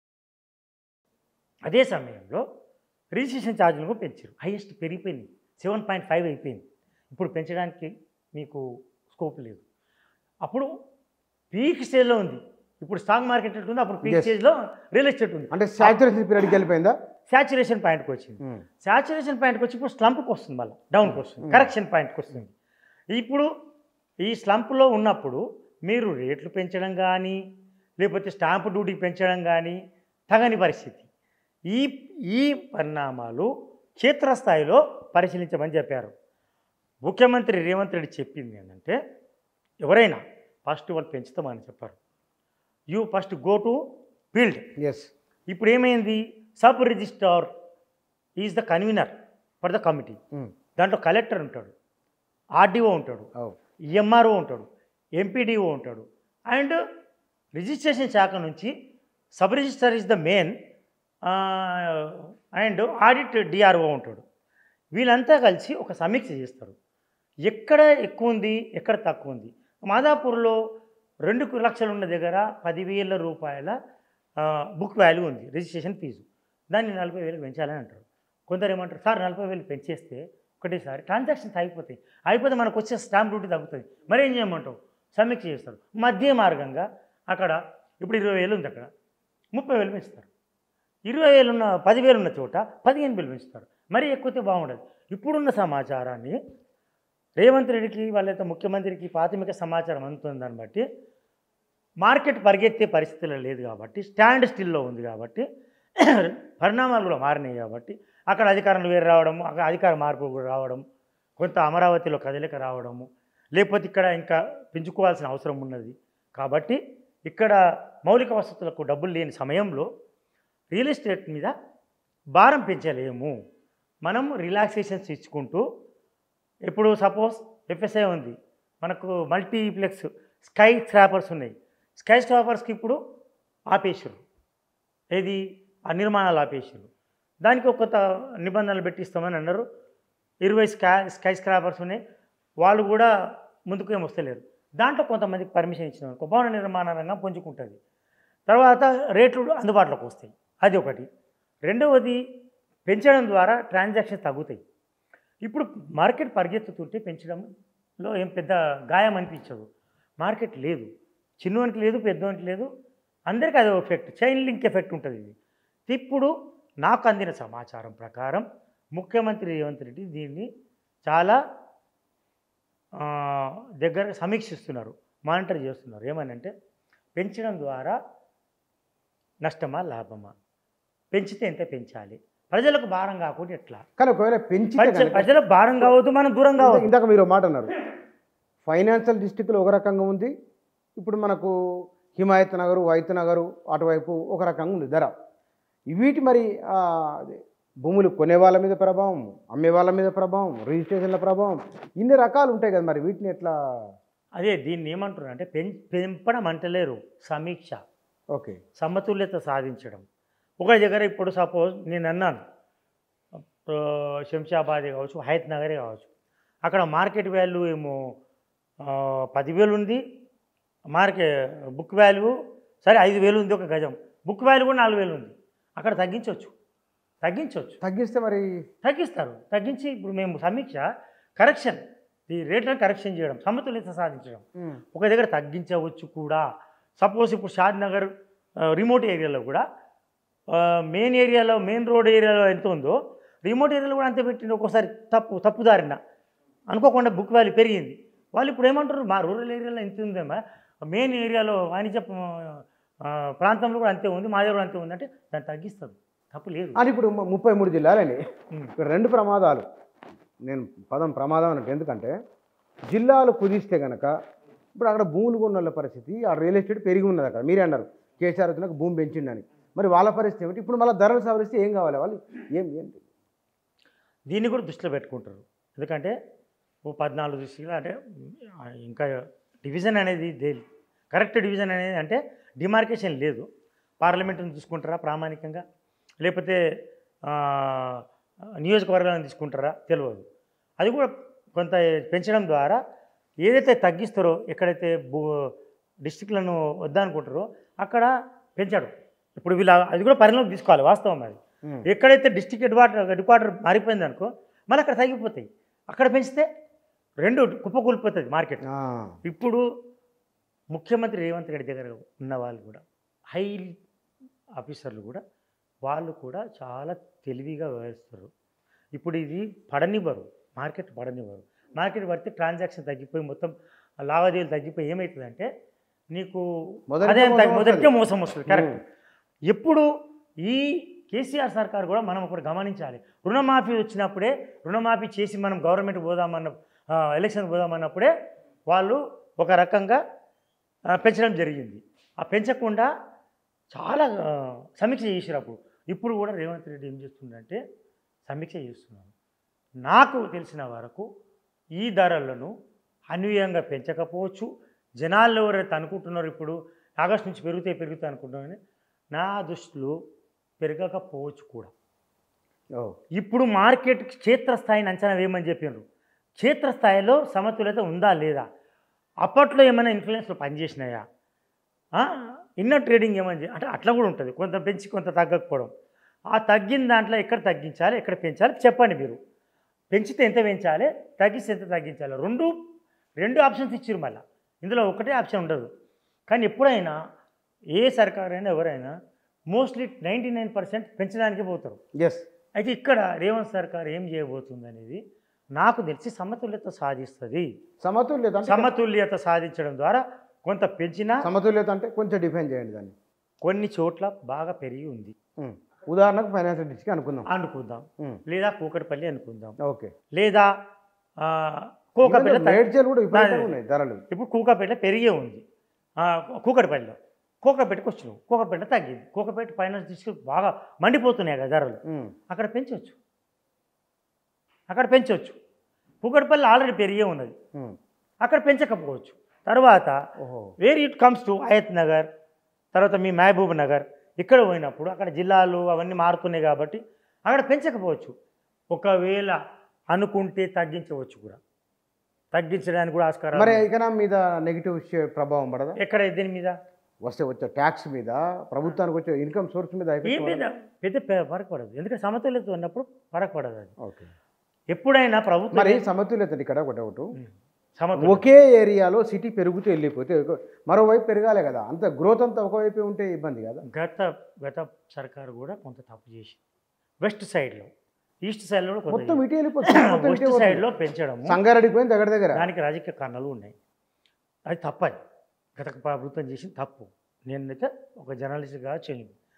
అదే సమయంలో రిజిస్ట్రేషన్ ఛార్జీలు కూడా పెంచారు హైయెస్ట్ పెరిగిపోయింది సెవెన్ పాయింట్ ఫైవ్ అయిపోయింది ఇప్పుడు పెంచడానికి మీకు స్కోప్ లేదు అప్పుడు పీక్ స్టేజ్లో ఉంది ఇప్పుడు స్టాక్ మార్కెట్ ఎట్లా ఉంది అప్పుడు పీక్ Yes. స్టేజ్లో రియల్ ఎస్టేట్ ఉంది అంటే సాచురేషన్ పీరియడ్కి వెళ్ళిపోయిందా శాచురేషన్ పాయింట్కి వచ్చింది ఉమ్. శాచురేషన్ పాయింట్కి వచ్చి ఇప్పుడు స్లంప్కి వస్తుంది మళ్ళీ డౌన్కి వస్తుంది కరెక్షన్ పాయింట్కి వస్తుంది ఇప్పుడు ఈ స్లంప్లో ఉన్నప్పుడు మీరు రేట్లు పెంచడం కానీ లేకపోతే స్టాంపు డ్యూటీ పెంచడం కానీ తగని పరిస్థితి ఈ ఈ పరిణామాలు క్షేత్రస్థాయిలో పరిశీలించమని చెప్పారు ముఖ్యమంత్రి రేవంత్ రెడ్డి చెప్పింది ఏంటంటే ఎవరైనా ఫస్ట్ వాళ్ళు పెంచుతామని చెప్పారు you first go to field yes ఇప్పుడు ఏమైంది sub registrar is the convener for the committee దాంట్లో కలెక్టర్ ఉంటాడు ఆర్డీఓ ఉంటాడు ఎంఆర్ఓ ఉంటాడు ఎంపీడీఓ ఉంటాడు అండ్ రిజిస్ట్రేషన్ శాఖ నుంచి sub register is the main and audit DRO ఉంటాడు వీళ్ళంతా కలిసి ఒక సమీక్ష చేస్తారు ఎక్కడ ఎక్కువ ఉంది ఎక్కడ తక్కువ ఉంది మాదాపూర్లో రెండు లక్షలు ఉన్న దగ్గర పదివేల రూపాయల ఆ, బుక్ వాల్యూ ఉంది రిజిస్ట్రేషన్ ఫీజు దాన్ని నలభై వేలకు పెంచాలని అంటారు కొందరు ఏమంటారు సార్ నలభై వేలు పెంచేస్తే ఒకటేసారి ట్రాన్సాక్షన్స్ అయిపోతాయి అయిపోతే మనకు వచ్చే స్టాంప్ డ్యూటీ తగ్గుతుంది మరి ఏం చేయమంటావు సమీక్ష చేస్తారు మధ్య మార్గంగా అక్కడ ఇప్పుడు ఇరవై వేలు ఉంది అక్కడ ముప్పై వేలు పెంచుతారు ఇరవై వేలు ఉన్న పదివేలు ఉన్న చోట పదిహేను వేలు పెంచుతారు మరీ ఎక్కువతే బాగుండదు ఇప్పుడున్న సమాచారాన్ని రేవంత్ రెడ్డికి వాళ్ళైతే ముఖ్యమంత్రికి ప్రాథమిక సమాచారం అందుతుంది దాన్ని బట్టి మార్కెట్ పరిగెత్తే పరిస్థితిలో లేదు కాబట్టి స్టాండ్ స్టిల్లో ఉంది కాబట్టి పరిణామాలు కూడా మారినాయి కాబట్టి అక్కడ అధికారులు వేరు రావడం అక్కడ అధికార మార్పు కూడా రావడం కొంత అమరావతిలో కదలిక రావడము లేకపోతే ఇక్కడ ఇంకా పెంచుకోవాల్సిన అవసరం ఉన్నది కాబట్టి ఇక్కడ మౌలిక వసతులకు డబ్బులు లేని సమయంలో రియల్ ఎస్టేట్ మీద భారం పెంచలేము మనం రిలాక్సేషన్స్ ఇచ్చుకుంటూ ఇప్పుడు సపోజ్ ఎఫ్ఎస్ఐ ఉంది మనకు మల్టీప్లెక్స్ స్కై స్క్రాపర్స్ ఉన్నాయి స్కై స్క్రాపర్స్కి ఇప్పుడు ఆపేసారు ఏది ఆ నిర్మాణాలు ఆపేసారు దానికి ఒక కొత్త నిబంధనలు పెట్టిస్తామని అన్నారు ఇరవై స్కై స్కై స్క్రాపర్స్ ఉన్నాయి వాళ్ళు కూడా ముందుకు ఏం వస్తలేరు దాంట్లో కొంతమందికి పర్మిషన్ ఇచ్చిన అనుకో భవన నిర్మాణ రంగం పుంజుకుంటుంది తర్వాత రేట్లు అందుబాటులోకి వస్తాయి అది ఒకటి రెండవది పెంచడం ద్వారా ట్రాన్సాక్షన్ తగ్గుతాయి ఇప్పుడు మార్కెట్ పరిగెత్తుతుంటే పెంచడంలో ఏం పెద్ద గాయం అనిపించదు మార్కెట్ లేదు చిన్నవానికి లేదు పెద్దవానికి లేదు అందరికీ అదే ఎఫెక్ట్ చైన్ లింక్ ఎఫెక్ట్ ఉంటుంది ఇది ఇప్పుడు నాకు అందిన సమాచారం ప్రకారం ముఖ్యమంత్రి రేవంత్ రెడ్డి దీన్ని చాలా ఆ, దగ్గర సమీక్షిస్తున్నారు మానిటర్ చేస్తున్నారు ఏమనంటే పెంచడం ద్వారా నష్టమా లాభమా పెంచితే ఎంత పెంచాలి ప్రజలకు భారం కాకుండా ఎట్లా కానీ ఒకవేళ పెంచితే ప్రజ- కనుక ప్రజలకు భారం కావద్దు మనం దూరం కావద్దు ఇందాక మీరు ఒక మాట అన్నారు ఫైనాన్షియల్ డిస్టిక్లో ఒక రకంగా ఉంది ఇప్పుడు మనకు హిమాయత్ నగరు వైత్ నగరు అటువైపు ఒక రకంగా ఉంది ధర వీటి మరి ఆ, అదే, భూములు కొనే వాళ్ళ మీద ప్రభావం అమ్మే వాళ్ళ మీద ప్రభావం రిజిస్ట్రేషన్ల ప్రభావం ఇన్ని రకాలు ఉంటాయి కదా మరి వీటిని ఎట్లా అదే దీన్ని ఏమంటున్నారు అంటే పెం పెంపడం అంటలేరు సమీక్ష ఓకే సమతుల్యత సాధించడం ఒక దగ్గర ఇప్పుడు సపోజ్ నేను అన్నాను ఆ, శంషాబాద్ కావచ్చు హైత్ నగరే కావచ్చు అక్కడ మార్కెట్ వాల్యూ ఏమో ఆ, పదివేలు ఉంది మార్కెట్ బుక్ వాల్యూ సరే ఐదు వేలు ఉంది ఒక గజం బుక్ వాల్యూ కూడా నాలుగు వేలు ఉంది అక్కడ తగ్గించవచ్చు తగ్గించవచ్చు తగ్గిస్తే మరి తగ్గిస్తారు తగ్గించి ఇప్పుడు మేము సమీక్ష కరెక్షన్ ఈ రేట్లను కరెక్షన్ చేయడం సమతుల్యత సాధించడం ఒక దగ్గర తగ్గించవచ్చు కూడా సపోజ్ ఇప్పుడు షాద్ నగర్ ఆ, రిమోట్ ఏరియాలో కూడా ఆ, మెయిన్ ఏరియాలో మెయిన్ రోడ్ ఏరియాలో ఎంత ఉందో రిమోట్ ఏరియాలో కూడా అంతే పెట్టింది ఒక్కోసారి తప్పు తప్పుదారిన అనుకోకుండా బుక్ వాల్యూ పెరిగింది వాళ్ళు ఇప్పుడు ఏమంటారు మా రూరల్ ఏరియాలో ఎంత ఉందేమా మెయిన్ ఏరియాలో వాణిజ్య ఆ, ప్రాంతంలో కూడా అంతే ఉంది మా దగ్గర కూడా అంతే ఉంది అంటే దాన్ని తగ్గిస్తారు తప్పు లేదు అని ఇప్పుడు ము- ముప్పై మూడు జిల్లాలని ఉమ్. ఇక్కడ రెండు ప్రమాదాలు నేను పదం ప్రమాదం అంటే ఎందుకంటే జిల్లాలు కుదిస్తే కనుక ఇప్పుడు అక్కడ భూములు కొన్న వాళ్ళ పరిస్థితి ఆ రియల్ ఎస్టేట్ పెరిగి ఉన్నది అక్కడ మీరే అన్నారు కేసీఆర్ వచ్చినాక భూమి పెంచిండని మరి వాళ్ళ పరిస్థితి ఏమిటి ఇప్పుడు మళ్ళీ ధరలు సవరిస్తే ఏం కావాలి వాళ్ళు ఏం ఏంటి దీన్ని కూడా దృష్టిలో పెట్టుకుంటారు ఎందుకంటే ఓ పద్నాలుగు దృష్టిలో అంటే ఆ, ఇంకా డివిజన్ అనేది దే కరెక్ట్ డివిజన్ అనేది అంటే డిమార్కేషన్ లేదు పార్లమెంటును తీసుకుంటారా ప్రామాణికంగా లేకపోతే ఆ, నియోజకవర్గాలను తీసుకుంటారా తెలియదు అది కూడా కొంత పెంచడం ద్వారా ఏదైతే తగ్గిస్తారో ఎక్కడైతే భూ డిస్టిక్లను వద్దనుకుంటారో అక్కడ పెంచాడు ఇప్పుడు వీళ్ళ అది కూడా పరిణామం తీసుకోవాలి వాస్తవం అది ఉమ్. ఎక్కడైతే district head water headquarter మారిపోయింది అనుకో మళ్ళీ అక్కడ తగ్గిపోతాయి అక్కడ పెంచితే రెండు కుప్పకూలిపోతుంది మార్కెట్ ఆ, ఇప్పుడు ముఖ్యమంత్రి రేవంత్ రెడ్డి దగ్గర ఉన్న వాళ్ళు కూడా హై ఆఫీసర్లు కూడా వాళ్ళు కూడా చాలా తెలివిగా వ్యవహరిస్తారు ఇప్పుడు ఇది పడనివ్వరు మార్కెట్ పడనివ్వరు మార్కెట్ పడితే ట్రాన్సాక్షన్ తగ్గిపోయి మొత్తం లావాదేవీలు తగ్గిపోయి ఏమవుతుందంటే నీకు మొదటికే అదే మోసం మొదటికే వస్తది. మోసం వస్తుంది కరెక్ట్ ఉమ్. ఎప్పుడు ఈ కేసీఆర్ సర్కార్ కూడా మనం ఒకటి గమనించాలి రుణమాఫీ వచ్చినప్పుడే రుణమాఫీ చేసి మనం గవర్నమెంట్ పోదామన్న ఆ, ఎలక్షన్ పోదామన్నప్పుడే వాళ్ళు ఒక రకంగా ఆ, పెంచడం జరిగింది ఆ పెంచకుండా చాలా ఆ, సమీక్ష చేసినప్పుడు ఇప్పుడు కూడా రేవంత్ రెడ్డి ఏం చేస్తుందంటే సమీక్ష చేస్తున్నాను నాకు తెలిసిన వరకు ఈ ధరలను అన్వయంగా పెంచకపోవచ్చు జనాల్లో ఎవరైతే అనుకుంటున్నారు ఇప్పుడు ఆగస్టు నుంచి పెరుగుతాయి పెరుగుతాయి అనుకుంటున్నారని నా దృష్టిలో పెరగకపోవచ్చు కూడా ఓ, ఇప్పుడు మార్కెట్ క్షేత్రస్థాయిని అంచనా వేయమని చెప్పినారు క్షేత్రస్థాయిలో సమతుల్యత ఉందా లేదా అప్పట్లో ఏమైనా ఇన్ఫ్లుయెన్స్లో పనిచేసినాయా ఆ, ఇన్నర్ ట్రేడింగ్ ఏమని చే- అంటే అట్లా కూడా ఉంటుంది కొంత పెంచి కొంత తగ్గకపోవడం ఆ తగ్గిన దాంట్లో ఎక్కడ తగ్గించాలి ఎక్కడ పెంచాలి చెప్పండి మీరు పెంచితే ఎంత పెంచాలి తగ్గిస్తే ఎంత తగ్గించాలి రెండు రెండు ఆప్షన్స్ ఇచ్చారు మళ్ళీ ఇందులో ఒకటే ఆప్షన్ ఉండదు కానీ ఎప్పుడైనా ఏ సర్కారైనా ఎవరైనా మోస్ట్లీ నైంటీ నైన్ పర్సెంట్ పెంచడానికి పోతారు ఎస్ అయితే ఇక్కడ రేవంత్ సర్కార్ ఏం చేయబోతుంది అనేది నాకు తెలిసి సమతుల్యత సాధిస్తుంది సమతుల్యత అంటే సమతుల్యత సాధించడం ద్వారా కొంత పెంచినా సమతుల్యత అంటే కొంచెం డిఫైన్ చేయండి దాన్ని కొన్ని చోట్ల బాగా పెరిగి ఉంది ఉమ్. ఉదాహరణకు ఫైనాన్షియల్ డిస్ట్రిక్ట్ అనుకుందాం అనుకుందాం ఉమ్. లేదా కూకట్పల్లి అనుకుందాం ఓకే లేదా ఆ, కూకపేట తగ్గి- మేడ్చల్ కూడా విపరీతంగా ఉన్నాయి ధరలు ఇప్పుడు కూకపేట పెరిగే ఉంది ఆ, కూకట్పల్లిలో కూకపేటకు వచ్చినావు కూకపేట తగ్గింది కూకపేట ఫైనాన్స్ డిస్ట్రిక్ట్ బాగా మండిపోతున్నాయి కదా ధరలు ఉమ్. అక్కడ పెంచవచ్చు అక్కడ పెంచవచ్చు కూకట్పల్లి ఆల్రెడీ పెరిగే ఉన్నది ఉమ్. అక్కడ పెంచకపోవచ్చు తర్వాత ఓహో where it comes to Hayathnagar తర్వాత మీ మహబూబ్ నగర్ ఇక్కడ పోయినప్పుడు అక్కడ జిల్లాలు అవన్నీ మారుతున్నాయి కాబట్టి అక్కడ పెంచకపోవచ్చు ఒకవేళ అనుకుంటే తగ్గించవచ్చు కూడా తగ్గించడానికి కూడా ఆస్కారం మరి ఉంది. ఎకనామీ మీద నెగిటివ్ ప్రభావం పడదా ఎక్కడ దీని మీద వస్తే వచ్చే ట్యాక్స్ మీద ప్రభుత్వానికి వచ్చే ఇన్కమ్ సోర్స్ మీద ఏ ఎఫెక్ట్ మీద పెద్ద పె- ఫరక పడదు ఎందుకంటే సమతుల్యత ఉన్నప్పుడు ఫరక పడదు అది ఓకే ఎప్పుడైనా ప్రభుత్వం మరి సమతుల్యత ఇక్కడ ఒకటి ఒకటి ఉం. సమతుల్యత ఒకే ఏరియాలో సిటీ పెరుగుతూ వెళ్ళిపోతే మరోవైపు పెరగాలి కదా అంత గ్రోత్ అంతా ఒకవైపే ఉంటే ఇబ్బంది కదా గత గత సర్కారు కూడా కొంత తప్పు చేసి వెస్ట్ సైడ్లో ఈస్ట్ సైడ్లో కూడా కొంత మొత్తం ఇటు వెళ్ళిపోతుంది మొత్తం ఇటే వెస్ట్ పోతుంది. సైడ్లో పెంచడము సంగారెడ్డికి పోయింది దగ్గర దగ్గర దానికి రాజకీయ కారణాలు ఉన్నాయి అది తప్పది గత ప్రభుత్వం చేసిన తప్పు నేనైతే ఒక జర్నలిస్ట్గా చేయను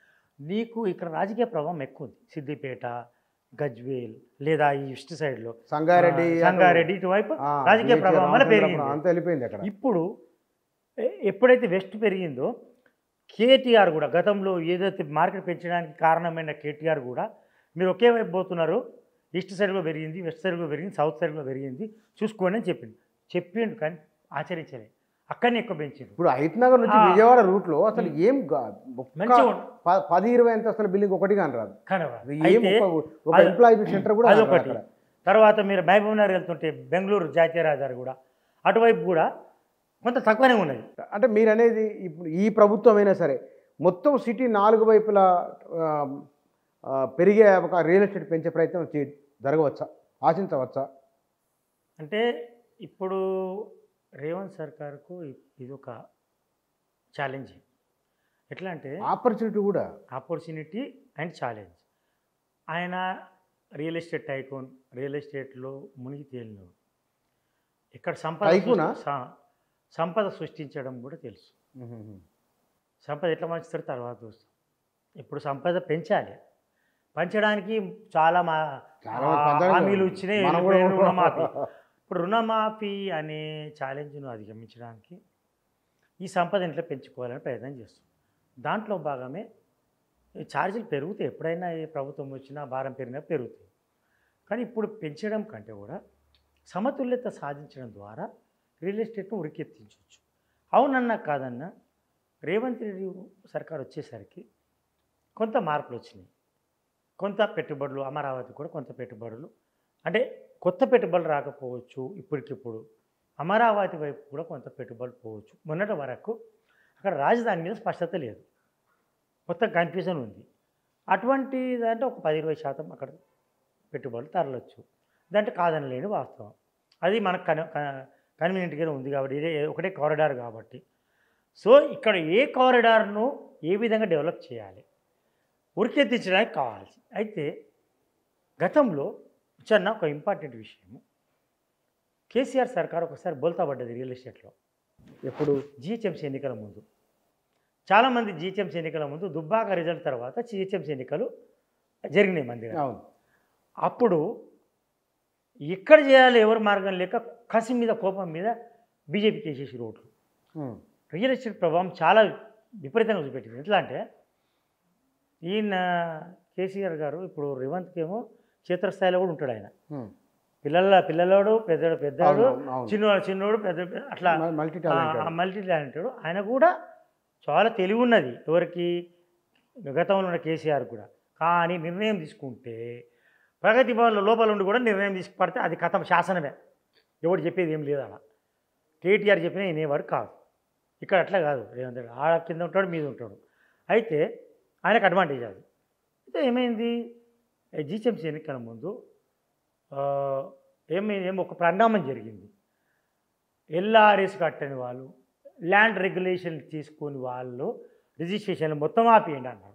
నీకు ఇక్కడ రాజకీయ ప్రభావం ఎక్కువ ఉంది సిద్దిపేట గజ్వేల్ లేదా ఈ ఈస్ట్ సైడ్లో సంగారెడ్డి ఆ, సంగారెడ్డి ఇటువైపు ఆ, రాజకీయ BHP ప్రభావం వల్ల రామచంద్రపురం పెరిగింది. అంతా వెళ్ళిపోయింది అక్కడ ఇప్పుడు ఎ- ఎప్పుడైతే వెస్ట్ పెరిగిందో కేటీఆర్ కూడా గతంలో ఏదైతే మార్కెట్ పెంచడానికి కారణమైన కేటీఆర్ కూడా మీరు ఒకే వైపు పోతున్నారు ఈస్ట్ సైడ్ కూడా పెరిగింది వెస్ట్ సైడ్ కూడా పెరిగింది సౌత్ సైడ్ కూడా పెరిగింది చూసుకోండి అని చెప్పింది చెప్పిండు కానీ ఆచరించలే అక్కడనే ఎక్కువ పెంచిండు ఇప్పుడు హైత్నగర్ నుంచి ఆ. విజయవాడ రూట్ లో అసలు ఏం గా- ఒక్క మంచిగా ఉంది. ప- పది ఇరవై ఎంత అసలు బిల్డింగ్ ఒకటి కానీ రాదు కనవ అది ఏం అయితే ఒక- ఒక అది- ఎంప్లాయ్మెంట్ సెంటర్ కూడా రాదు అదొకటి అక్కడ. తర్వాత మీరు మహబూబ్ నగర్ వెళ్తుంటే బెంగళూరు జాతీయ రహదారి కూడా అటువైపు కూడా కొంత తక్కువనే ఉన్నది అంటే మీరు అనేది ఇప్పుడు ఈ ప్రభుత్వం అయినా సరే మొత్తం సిటీ నాలుగు వైపులా ఆ, ఆ, పెరిగే ఒక రియల్ ఎస్టేట్ పెంచే ప్రయత్నం చే- జరగవచ్చా ఆశించవచ్చా అంటే ఇప్పుడు రేవంత్ సర్కార్కు ఇది ఒక ఛాలెంజ్ ఎట్లా అంటే ఆపర్చునిటీ కూడా ఆపర్చునిటీ అండ్ ఛాలెంజ్ ఆయన రియల్ ఎస్టేట్ టైకోన్ రియల్ ఎస్టేట్లో మునిగి తేలినోడు ఇక్కడ సంపద టైకూనా? సృష్టి- స- సంపద సృష్టించడం కూడా తెలుసు సంపద ఎట్లా పంచుతారు తర్వాత చూస్తాం ఇప్పుడు సంపద పెంచాలి పెంచడానికి చాలా మా చాలా మంది పంచాలి. హామీలు ఇచ్చినాయి మనం కూడా వెళ్ళిపోయిన రుణమాఫీ ఇప్పుడు రుణమాఫీ అనే ఛాలెంజ్ను అధిగమించడానికి ఈ సంపద ఇంట్లో పెంచుకోవాలని ప్రయత్నం చేస్తాం దాంట్లో భాగమే ఈ ఛార్జీలు పెరుగుతాయి ఎప్పుడైనా ఏ ప్రభుత్వం వచ్చినా భారం పెరిగినా పెరుగుతాయి కానీ ఇప్పుడు పెంచడం కంటే కూడా సమతుల్యత సాధించడం ద్వారా రియల్ ఎస్టేట్ను ఉరికెత్తించవచ్చు అవునన్నా కాదన్నా రేవంత్ రెడ్డి సర్కార్ వచ్చేసరికి కొంత మార్పులు వచ్చినాయి కొంత పెట్టుబడులు అమరావతి కూడా కొంత పెట్టుబడులు అంటే కొత్త పెట్టుబడులు రాకపోవచ్చు ఇప్పటికిప్పుడు అమరావతి వైపు కూడా కొంత పెట్టుబడులు పోవచ్చు మొన్నటి వరకు అక్కడ రాజధాని మీద స్పష్టత లేదు మొత్తం కన్ఫ్యూజన్ ఉంది అటువంటి దాంట్లో ఒక పది ఇరవై శాతం అక్కడ పెట్టుబడులు తరలొచ్చు దాంట్లో కాదని లేని వాస్తవం అది మనకు కన్ కన్వీనియంట్గానే ఉంది కాబట్టి ఇదే ఒకటే కారిడార్ కాబట్టి సో ఇక్కడ ఏ కారిడార్ను ఏ విధంగా డెవలప్ చేయాలి ఉరికెత్తించడానికి కావాల్సి అయితే గతంలో చిన్న ఒక ఇంపార్టెంట్ విషయం కేసీఆర్ సర్కార్ ఒకసారి బోల్తా పడ్డది రియల్ ఎస్టేట్లో ఎప్పుడు జిహెచ్ఎంసీ ఎన్నికల ముందు చాలామంది జిహెచ్ఎంసీ ఎన్నికల ముందు దుబ్బాక రిజల్ట్ తర్వాత జిహెచ్ఎంసీ ఎన్నికలు జరిగినాయి మంది అవును అప్పుడు ఎక్కడ చేయాలి ఎవరు మార్గం లేక కసి మీద కోపం మీద బీజేపీకి వేసేసి రోడ్లు ఉమ్. రియల్ ఎస్టేట్ ప్రభావం చాలా విపరీతంగా చూపెట్టింది ఎట్లా అంటే ఈయన కేసీఆర్ గారు ఇప్పుడు రేవంత్కి ఏమో క్షేత్రస్థాయిలో కూడా ఉంటాడు ఆయన ఉమ్. పిల్లల పిల్లలోడు పెద్దోడు పెద్దోడు అవును, అవును. చిన్నవాడు చిన్నోడు పెద్ద అట్లా మ- మల్టీ టాలెంటెడ్ మల్టీ టాలెంటెడ్ ఆయన కూడా చాలా తెలివి ఉన్నది ఎవరికి గతంలో ఉన్న కేసీఆర్ కూడా కానీ నిర్ణయం తీసుకుంటే ప్రగతి భవన్లో లోపల ఉండి కూడా నిర్ణయం తీసుకుపడితే అది కథం శాసనమే ఎవడు చెప్పేది ఏం లేదు అలా కేటీఆర్ చెప్పినా వినేవాడు కాదు ఇక్కడ అట్లా కాదు రేవంత్ రెడ్డి ఆడ కింద ఉంటాడు మీద ఉంటాడు అయితే ఆయనకు అడ్వాంటేజ్ అది అయితే ఏమైంది జీహెచ్ఎంసీ ఎన్నికల ముందు ఆ, ఏమి ఏమి ఒక పరిణామం జరిగింది ఎల్ఆర్ఎస్ కట్టని వాళ్ళు ల్యాండ్ రెగ్యులేషన్ తీసుకుని వాళ్ళు రిజిస్ట్రేషన్లు మొత్తం ఆపేయండి అన్నారు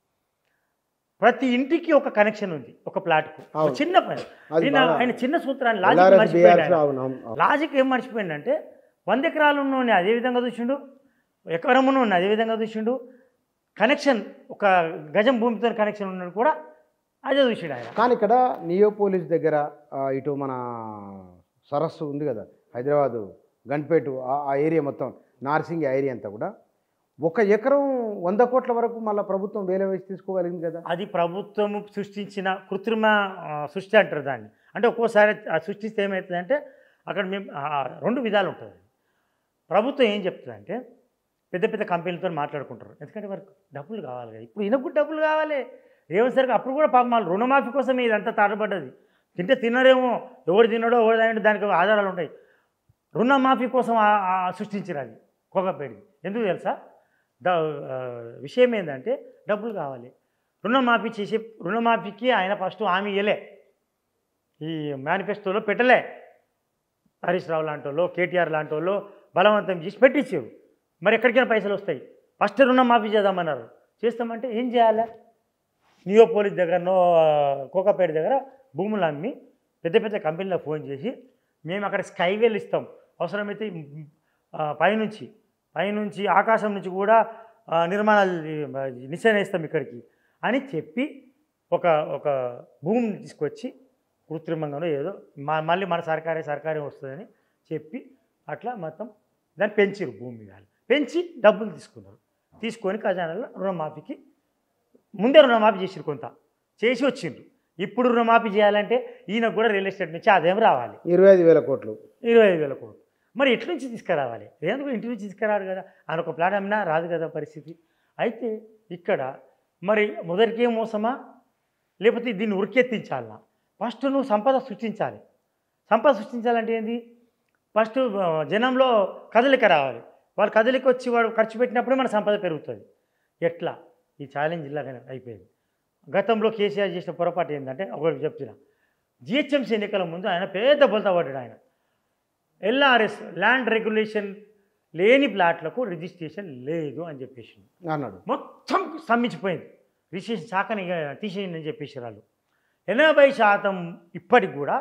ప్రతి ఇంటికి ఒక కనెక్షన్ ఉంది ఒక ప్లాట్కు ఒక అవును. చిన్న పని అది ఈయన- బాగా- ఆయన చిన్న సూత్రాన్ని లాజిక్ LRS, మర్చిపోయాడు BRS ఆయన. అవును, అవును, అవును. లాజిక్ ఏం మర్చిపోయిందంటే వంద ఎకరాలు ఉన్నోని అదే విధంగా చూసిండు ఎకరమును ఉన్న అదే విధంగా చూసిండు కనెక్షన్ ఒక గజం భూమితో కనెక్షన్ ఉన్నాడు కూడా అదే చూసిండు ఆయన కానీ ఇక్కడ నియోపోలిస్ దగ్గర ఆ, ఇటు మన సరస్సు ఉంది కదా హైదరాబాదు గన్పేటు ఆ- ఆ ఏరియా మొత్తం నార్సింగ్ ఏరియా అంతా కూడా ఒక ఎకరం వంద కోట్ల వరకు మళ్ళీ ప్రభుత్వం వేల వేసి తీసుకోగలిగింది కదా అది ప్రభుత్వం సృష్టించిన కృత్రిమ ఆ, సృష్టి అంటారు దాన్ని అంటే ఒక్కోసారి ఆ సృష్టిస్తే ఏమవుతుందంటే అక్కడ మేము ఆ, రెండు విధాలు ఉంటుంది ప్రభుత్వం ఏం చెప్తుందంటే పెద్ద పెద్ద కంపెనీలతో మాట్లాడుకుంటారు ఎందుకంటే వారికి డబ్బులు కావాలి కదా ఇప్పుడు ఈయనకు కూడా డబ్బులు కావాలి రేవంత్ సరికి అప్పుడు కూడా పాపం వాళ్ళు రుణమాఫీ కోసం ఇదంతా తాటపడ్డది తింటే తినరేమో ఎవడు తిన్నాడో ఎవడు తాగాడో దానికి ఆధారాలు ఉంటాయి రుణమాఫీ కోసం ఆ- ఆ సృష్టించారు అది కోకపేడి ఎందుకు తెలుసా ద ఆ, విషయం ఏంటంటే డబ్బులు కావాలి రుణమాఫీ చేసే రుణమాఫీకి ఆయన ఫస్ట్ హామీ ఇవ్వలే ఈ మేనిఫెస్టోలో పెట్టలే హరీష్ రావు లాంటి వాళ్ళు కేటీఆర్ లాంటి వాళ్ళు బలవంతం చేసి పెట్టించారు మరి ఎక్కడికైనా పైసలు వస్తాయి ఫస్ట్ రుణమాఫీ చేద్దామన్నారు చేస్తామంటే ఏం చేయాలి నియోపోలిస్ దగ్గరనో కోకాపేట దగ్గర భూములు అమ్మి పెద్ద పెద్ద కంపెనీలకు ఫోన్ చేసి మేము అక్కడ స్కైవేలు ఇస్తాం అవసరమైతే మ్, ఆ, పైనుంచి పైనుంచి ఆకాశం నుంచి కూడా ఆ, నిర్మాణాలు ఆ, నిచ్చెన ఇస్తాం ఇక్కడికి అని చెప్పి ఒక ఒక భూమిని తీసుకొచ్చి కృత్రిమంగానో ఏదో మా మళ్ళీ మన సర్కారే సర్కారే వస్తుందని చెప్పి అట్లా మొత్తం దాన్ని పెంచారు భూమి వాళ్ళు పెంచి డబ్బులు తీసుకున్నారు తీసుకొని ఖజానాలో రుణమాఫీకి ముందే రుణమాఫీ చేసిరు కొంత చేసి వచ్చిండ్రు ఇప్పుడు రుణమాఫీ చేయాలంటే ఈయనకు కూడా రియల్ ఎస్టేట్ నుంచి ఆదాయం రావాలి ఇరవై ఐదు వేల కోట్లు ఇరవై ఐదు వేల కోట్లు మరి ఎట్ల నుంచి తీసుకురావాలి ఎందుకు ఇంటి నుంచి తీసుకురాడు కదా ఆయన ఒక ప్లాట్ అమ్మినా రాదు కదా పరిస్థితి అయితే ఇక్కడ మరి మొదటికి ఏం మోసమా లేకపోతే దీన్ని ఉరికెత్తించాలనా ఫస్ట్ నువ్వు సంపద సృష్టించాలి సంపద సృష్టించాలంటే ఏంది ఫస్ట్ ఆ, జనంలో కదలిక రావాలి వాడు కదలిక వచ్చి వాడు ఖర్చు పెట్టినప్పుడే మన సంపద పెరుగుతుంది ఎట్లా ఈ ఛాలెంజ్ ఇలాగనే అయిపోయింది గతంలో కేసీఆర్ చేసిన పొరపాటు ఏంటంటే ఒకటి చెప్తున్నా జిహెచ్ఎంసీ ఎన్నికల ముందు ఆయన పెద్ద బొలత పడ్డాడు ఆయన ఎల్ఆర్ఎస్ ల్యాండ్ రెగ్యులేషన్ లేని ప్లాట్లకు రిజిస్ట్రేషన్ లేదు అని చెప్పేసి అన్నాడు మొత్తం స్తంభించిపోయింది రిజిస్ట్రేషన్ శాఖని ఇక తీసేయండి అని చెప్పేసి వాళ్ళు ఎనభై శాతం ఇప్పటికి కూడా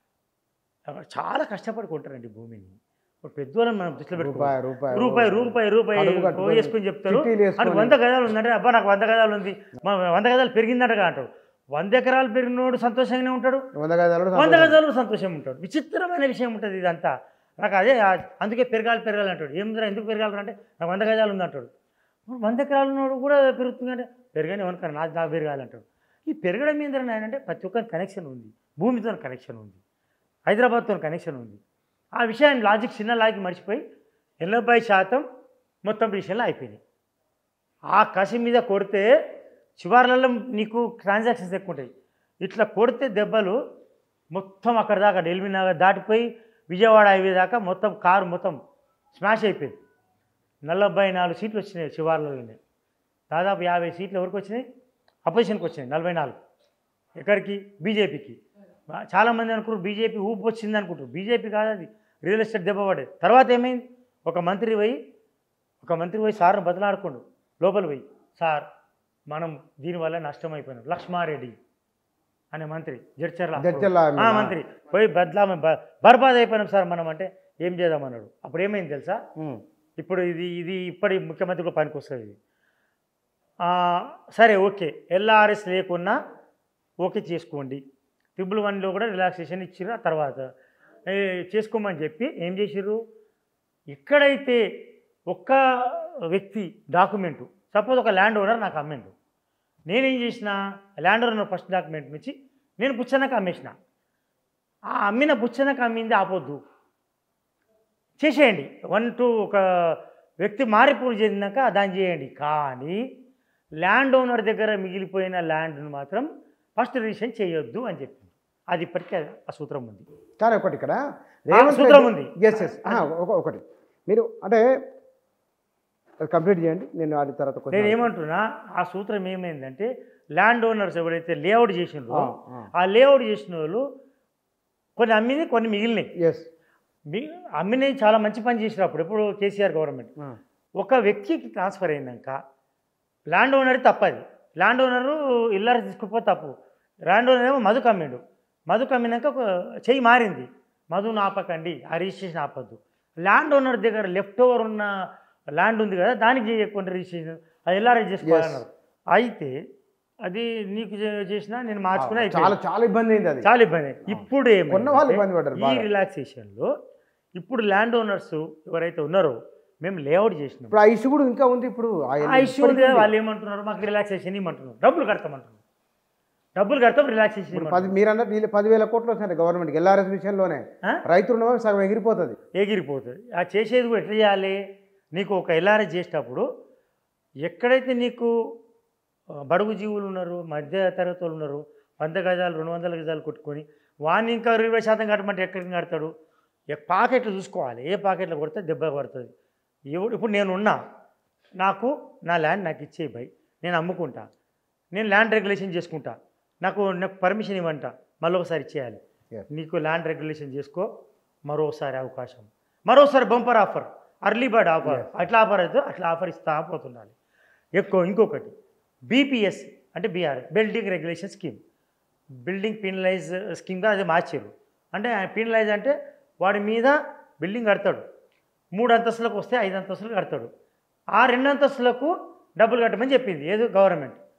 చాలా కష్టపడి కొంటారండి భూమిని ఇప్పుడు పెద్దోళ్ళని మనం దృష్టిలో రూపాయి పెట్టుకోవాలి రూపాయి రూపాయి రూపాయి రూపాయి అడుగు కట్టుకొని, వేసుకొని చెప్తారు చిట్టీలు అని వేసుకొని. వంద గదాలు ఉందంటే అబ్బా నాకు వంద గదాలు ఉంది మా వంద గదాలు పెరిగిందటగా అంటాడు వంద ఎకరాలు పెరిగినోడు సంతోషంగానే ఉంటాడు వంద గదాలు వంద సంతోషం. గదాలు సంతోషం ఉంటాడు విచిత్రమైన విషయం ఉంటుంది ఇదంతా నాకు అదే ఆ- అందుకే పెరగాలి పెరగాలి అంటాడు ఏమిరా ఎందుకు పెరగాలి అంటే నాకు వంద గజాలు ఉంది అంటాడు ఇప్పుడు వంద ఎకరాలు ఉన్నవాడు కూడా పెరుగుతుందంటే పెరగని ఎవరికైనా నాకు నాకు పెరగాలి అంటాడు ఈ పెరగడం ఏంటంటే ఆయన అంటే ప్రతి ఒక్కరి కనెక్షన్ ఉంది భూమితో కనెక్షన్ ఉంది హైదరాబాద్తో కనెక్షన్ ఉంది ఆ విషయాన్ని లాజిక్ చిన్న లాజిక్ మర్చిపోయి ఎనభై శాతం మొత్తం విషయంలో అయిపోయినాయి ఆ కసి మీద కొడితే చివర్లలో నీకు ట్రాన్సాక్షన్స్ ఎక్కువ ఉంటాయి ఇట్లా కొడితే దెబ్బలు మొత్తం అక్కడ దాకా ఢిల్లీ నగర్ దాటిపోయి విజయవాడ హైవే దాకా మొత్తం కారు మొత్తం స్మాష్ అయిపోయింది నలభై నాలుగు సీట్లు వచ్చినాయి శివార్లలోనే దాదాపు యాభై సీట్లు ఎవరికి వచ్చినాయి అపోజిషన్కి వచ్చినాయి నలభై నాలుగు ఎక్కడికి బీజేపీకి చాలామంది అనుకుంటారు బీజేపీ ఊపు వచ్చింది అనుకుంటారు బీజేపీ కాదు అది రియల్ ఎస్టేట్ దెబ్బ పడేది తర్వాత ఏమైంది ఒక మంత్రి పోయి ఒక మంత్రి పోయి సార్ని బదలాడుకోండు లోపల పోయి సార్ మనం దీనివల్ల నష్టం అయిపోయినాం లక్ష్మారెడ్డి అనే మంత్రి జడ్చర్ల జడ్చర్ల ఆ మంత్రి పోయి బద్లా బ- బర్బాద్ అయిపోయినాం సార్ మనం అంటే ఏం చేద్దామన్నాడు అప్పుడు ఏమైంది తెలుసా ఉమ్. ఇప్పుడు ఇది ఇది ఇప్పటి ముఖ్యమంత్రి కూడా పనికి వస్తుంది ఇది ఆ, సరే ఓకే ఎల్ఆర్ఎస్ లేకున్నా ఓకే చేసుకోండి ట్రిపుల్ వన్లో కూడా రిలాక్సేషన్ ఇచ్చిర్రు ఆ తర్వాత ఏ, చేసుకోమని చెప్పి ఏం చేసిర్రు ఎక్కడైతే ఒక్క వ్యక్తి డాక్యుమెంటు సపోజ్ ఒక ల్యాండ్ ఓనర్ నాకు అమ్మిండు నేనేం చేసిన ల్యాండ్ ఓనర్ ఫస్ట్ డాక్యుమెంట్ నుంచి నేను పుచ్చనకు అమ్మేసిన ఆ అమ్మిన పుచ్చనకు అమ్మింది ఆపొద్దు చేసేయండి వన్ టూ ఒక వ్యక్తి మారిపోయి చెందినాక దాన్ని చేయండి కానీ ల్యాండ్ ఓనర్ దగ్గర మిగిలిపోయిన ల్యాండ్ను మాత్రం ఫస్ట్ రిజిస్ట్రేషన్ చేయొద్దు అని చెప్పింది అది ఇప్పటికే ఆ సూత్రం ఉంది కానీ ఒకటి ఇక్కడ సూత్రం ఉంది. ఎస్ ఎస్ ఒకటి మీరు అంటే అది కంప్లీట్ చేయండి నేను అది తర్వాత question నేను ఏమంటున్నా ఆ సూత్రం ఏమైందంటే ల్యాండ్ ఓనర్స్ ఎవరైతే లేఅవుట్ చేసినారో ఆ, ఆ. ఆ లేఅవుట్ చేసిన వాళ్ళు కొన్ని అమ్మినాయి కొన్ని మిగిలినాయి ఎస్ మి- అమ్మినవి చాలా మంచి పని చేసినారు అప్పుడు ఎప్పుడు కేసీఆర్ గవర్నమెంట్ ఒక వ్యక్తికి ట్రాన్స్ఫర్ అయినాక ల్యాండ్ ఓనర్ తప్పది ల్యాండ్ ఓనరు ఇల్లర తీసుకుపోతే తప్పు ల్యాండ్ ఓనర్ ఏమో మధుకు అమ్మిండు మధుకు అమ్మినాక ఒక చెయ్యి మారింది మధును ఆపకండి ఆ రిజిస్ట్రేషన్ ఆపద్దు ల్యాండ్ ఓనర్ దగ్గర లెఫ్ట్ ఓవర్ ఉన్న ల్యాండ్ ఉంది కదా దానికి చేయకుండా రిజిస్ట్రేషన్ అది ఎల్ఆర్ఐ చేసుకోవాలన్నారు అయితే అది నీకు చే- చేసినా నేను మార్చుకుని చాలా అయిపోయింది. చాలా ఇబ్బంది అయింది అది చాలా ఇబ్బంది ఇప్పుడు ఏమైందంటే, కొన్న వాళ్ళు ఇబ్బంది పడ్డారు ఈ బాగా. రిలాక్సేషన్లో ఇప్పుడు ల్యాండ్ ఓనర్స్ ఎవరైతే ఉన్నారో మేము లేఅవుట్ చేసినాం ఇప్పుడు ఆ ఇష్యూ కూడా ఇంకా ఉంది ఇప్పుడు ఆ ఆ ఇష్యూ ఉంది కదా వాళ్ళు ఏమంటున్నారు మాకు రిలాక్సేషన్ ఇవ్వమంటున్నారు డబ్బులు కడతామంటున్నారు డబ్బులు కడతాం రిలాక్సేషన్ ఇప్పుడు ఇవ్వమంటున్నారు. పది మీరు అన్నట్టు వీళ్ళు పదివేల కోట్లు వచ్చినాయి గవర్నమెంట్కి ఎల్ఆర్ఎస్ విషయంలోనే ఆ? రైతు రుణమాఫీ సగం ఎగిరిపోతుంది ఎగిరిపోతుంది ఆ చేసేది కూడా ఎట్లా చేయాలి నీకు ఒక ఎల్ఆర్ఎస్ చేసేటప్పుడు ఎక్కడైతే నీకు ఆ, బడుగు జీవులు ఉన్నారు మధ్య తరగతి వాళ్ళు ఉన్నారు వంద గజాలు రెండు వందల గజాలు కొట్టుకొని వాడిని ఇంకా ఇరవై శాతం కట్టమంటే ఎక్కడికి కడతాడు ఏ పాకెట్లు చూసుకోవాలి ఏ పాకెట్లో కొడితే దెబ్బ పడుతుంది ఎవడు ఇప్పుడు నేను ఉన్నా నాకు నా ల్యాండ్ నాకు ఇచ్చే బై నేను అమ్ముకుంటా నేను ల్యాండ్ రెగ్యులేషన్ చేసుకుంటా నాకు నాకు పర్మిషన్ ఇవ్వంట మళ్ళీ ఒకసారి ఇచ్చేయాలి Yes. నీకు ల్యాండ్ రెగ్యులేషన్ చేసుకో మరోసారి అవకాశం మరోసారి bumper offer early bird offer అట్లా ఆఫర్ అయితే అట్లా ఆఫర్ ఇస్తా పోతుండాలి ఎక్కువ ఇంకొకటి బీపీఎస్ అంటే BR building regulation scheme building penalize స్కీమ్గా అది మార్చారు అంటే పీనలైజ్ అంటే వాడి మీద బిల్డింగ్ కడతాడు మూడు అంతస్తులకు వస్తే ఐదు అంతస్తులు కడతాడు ఆ రెండు అంతస్తులకు డబ్బులు కట్టమని చెప్పింది ఏదో గవర్నమెంట్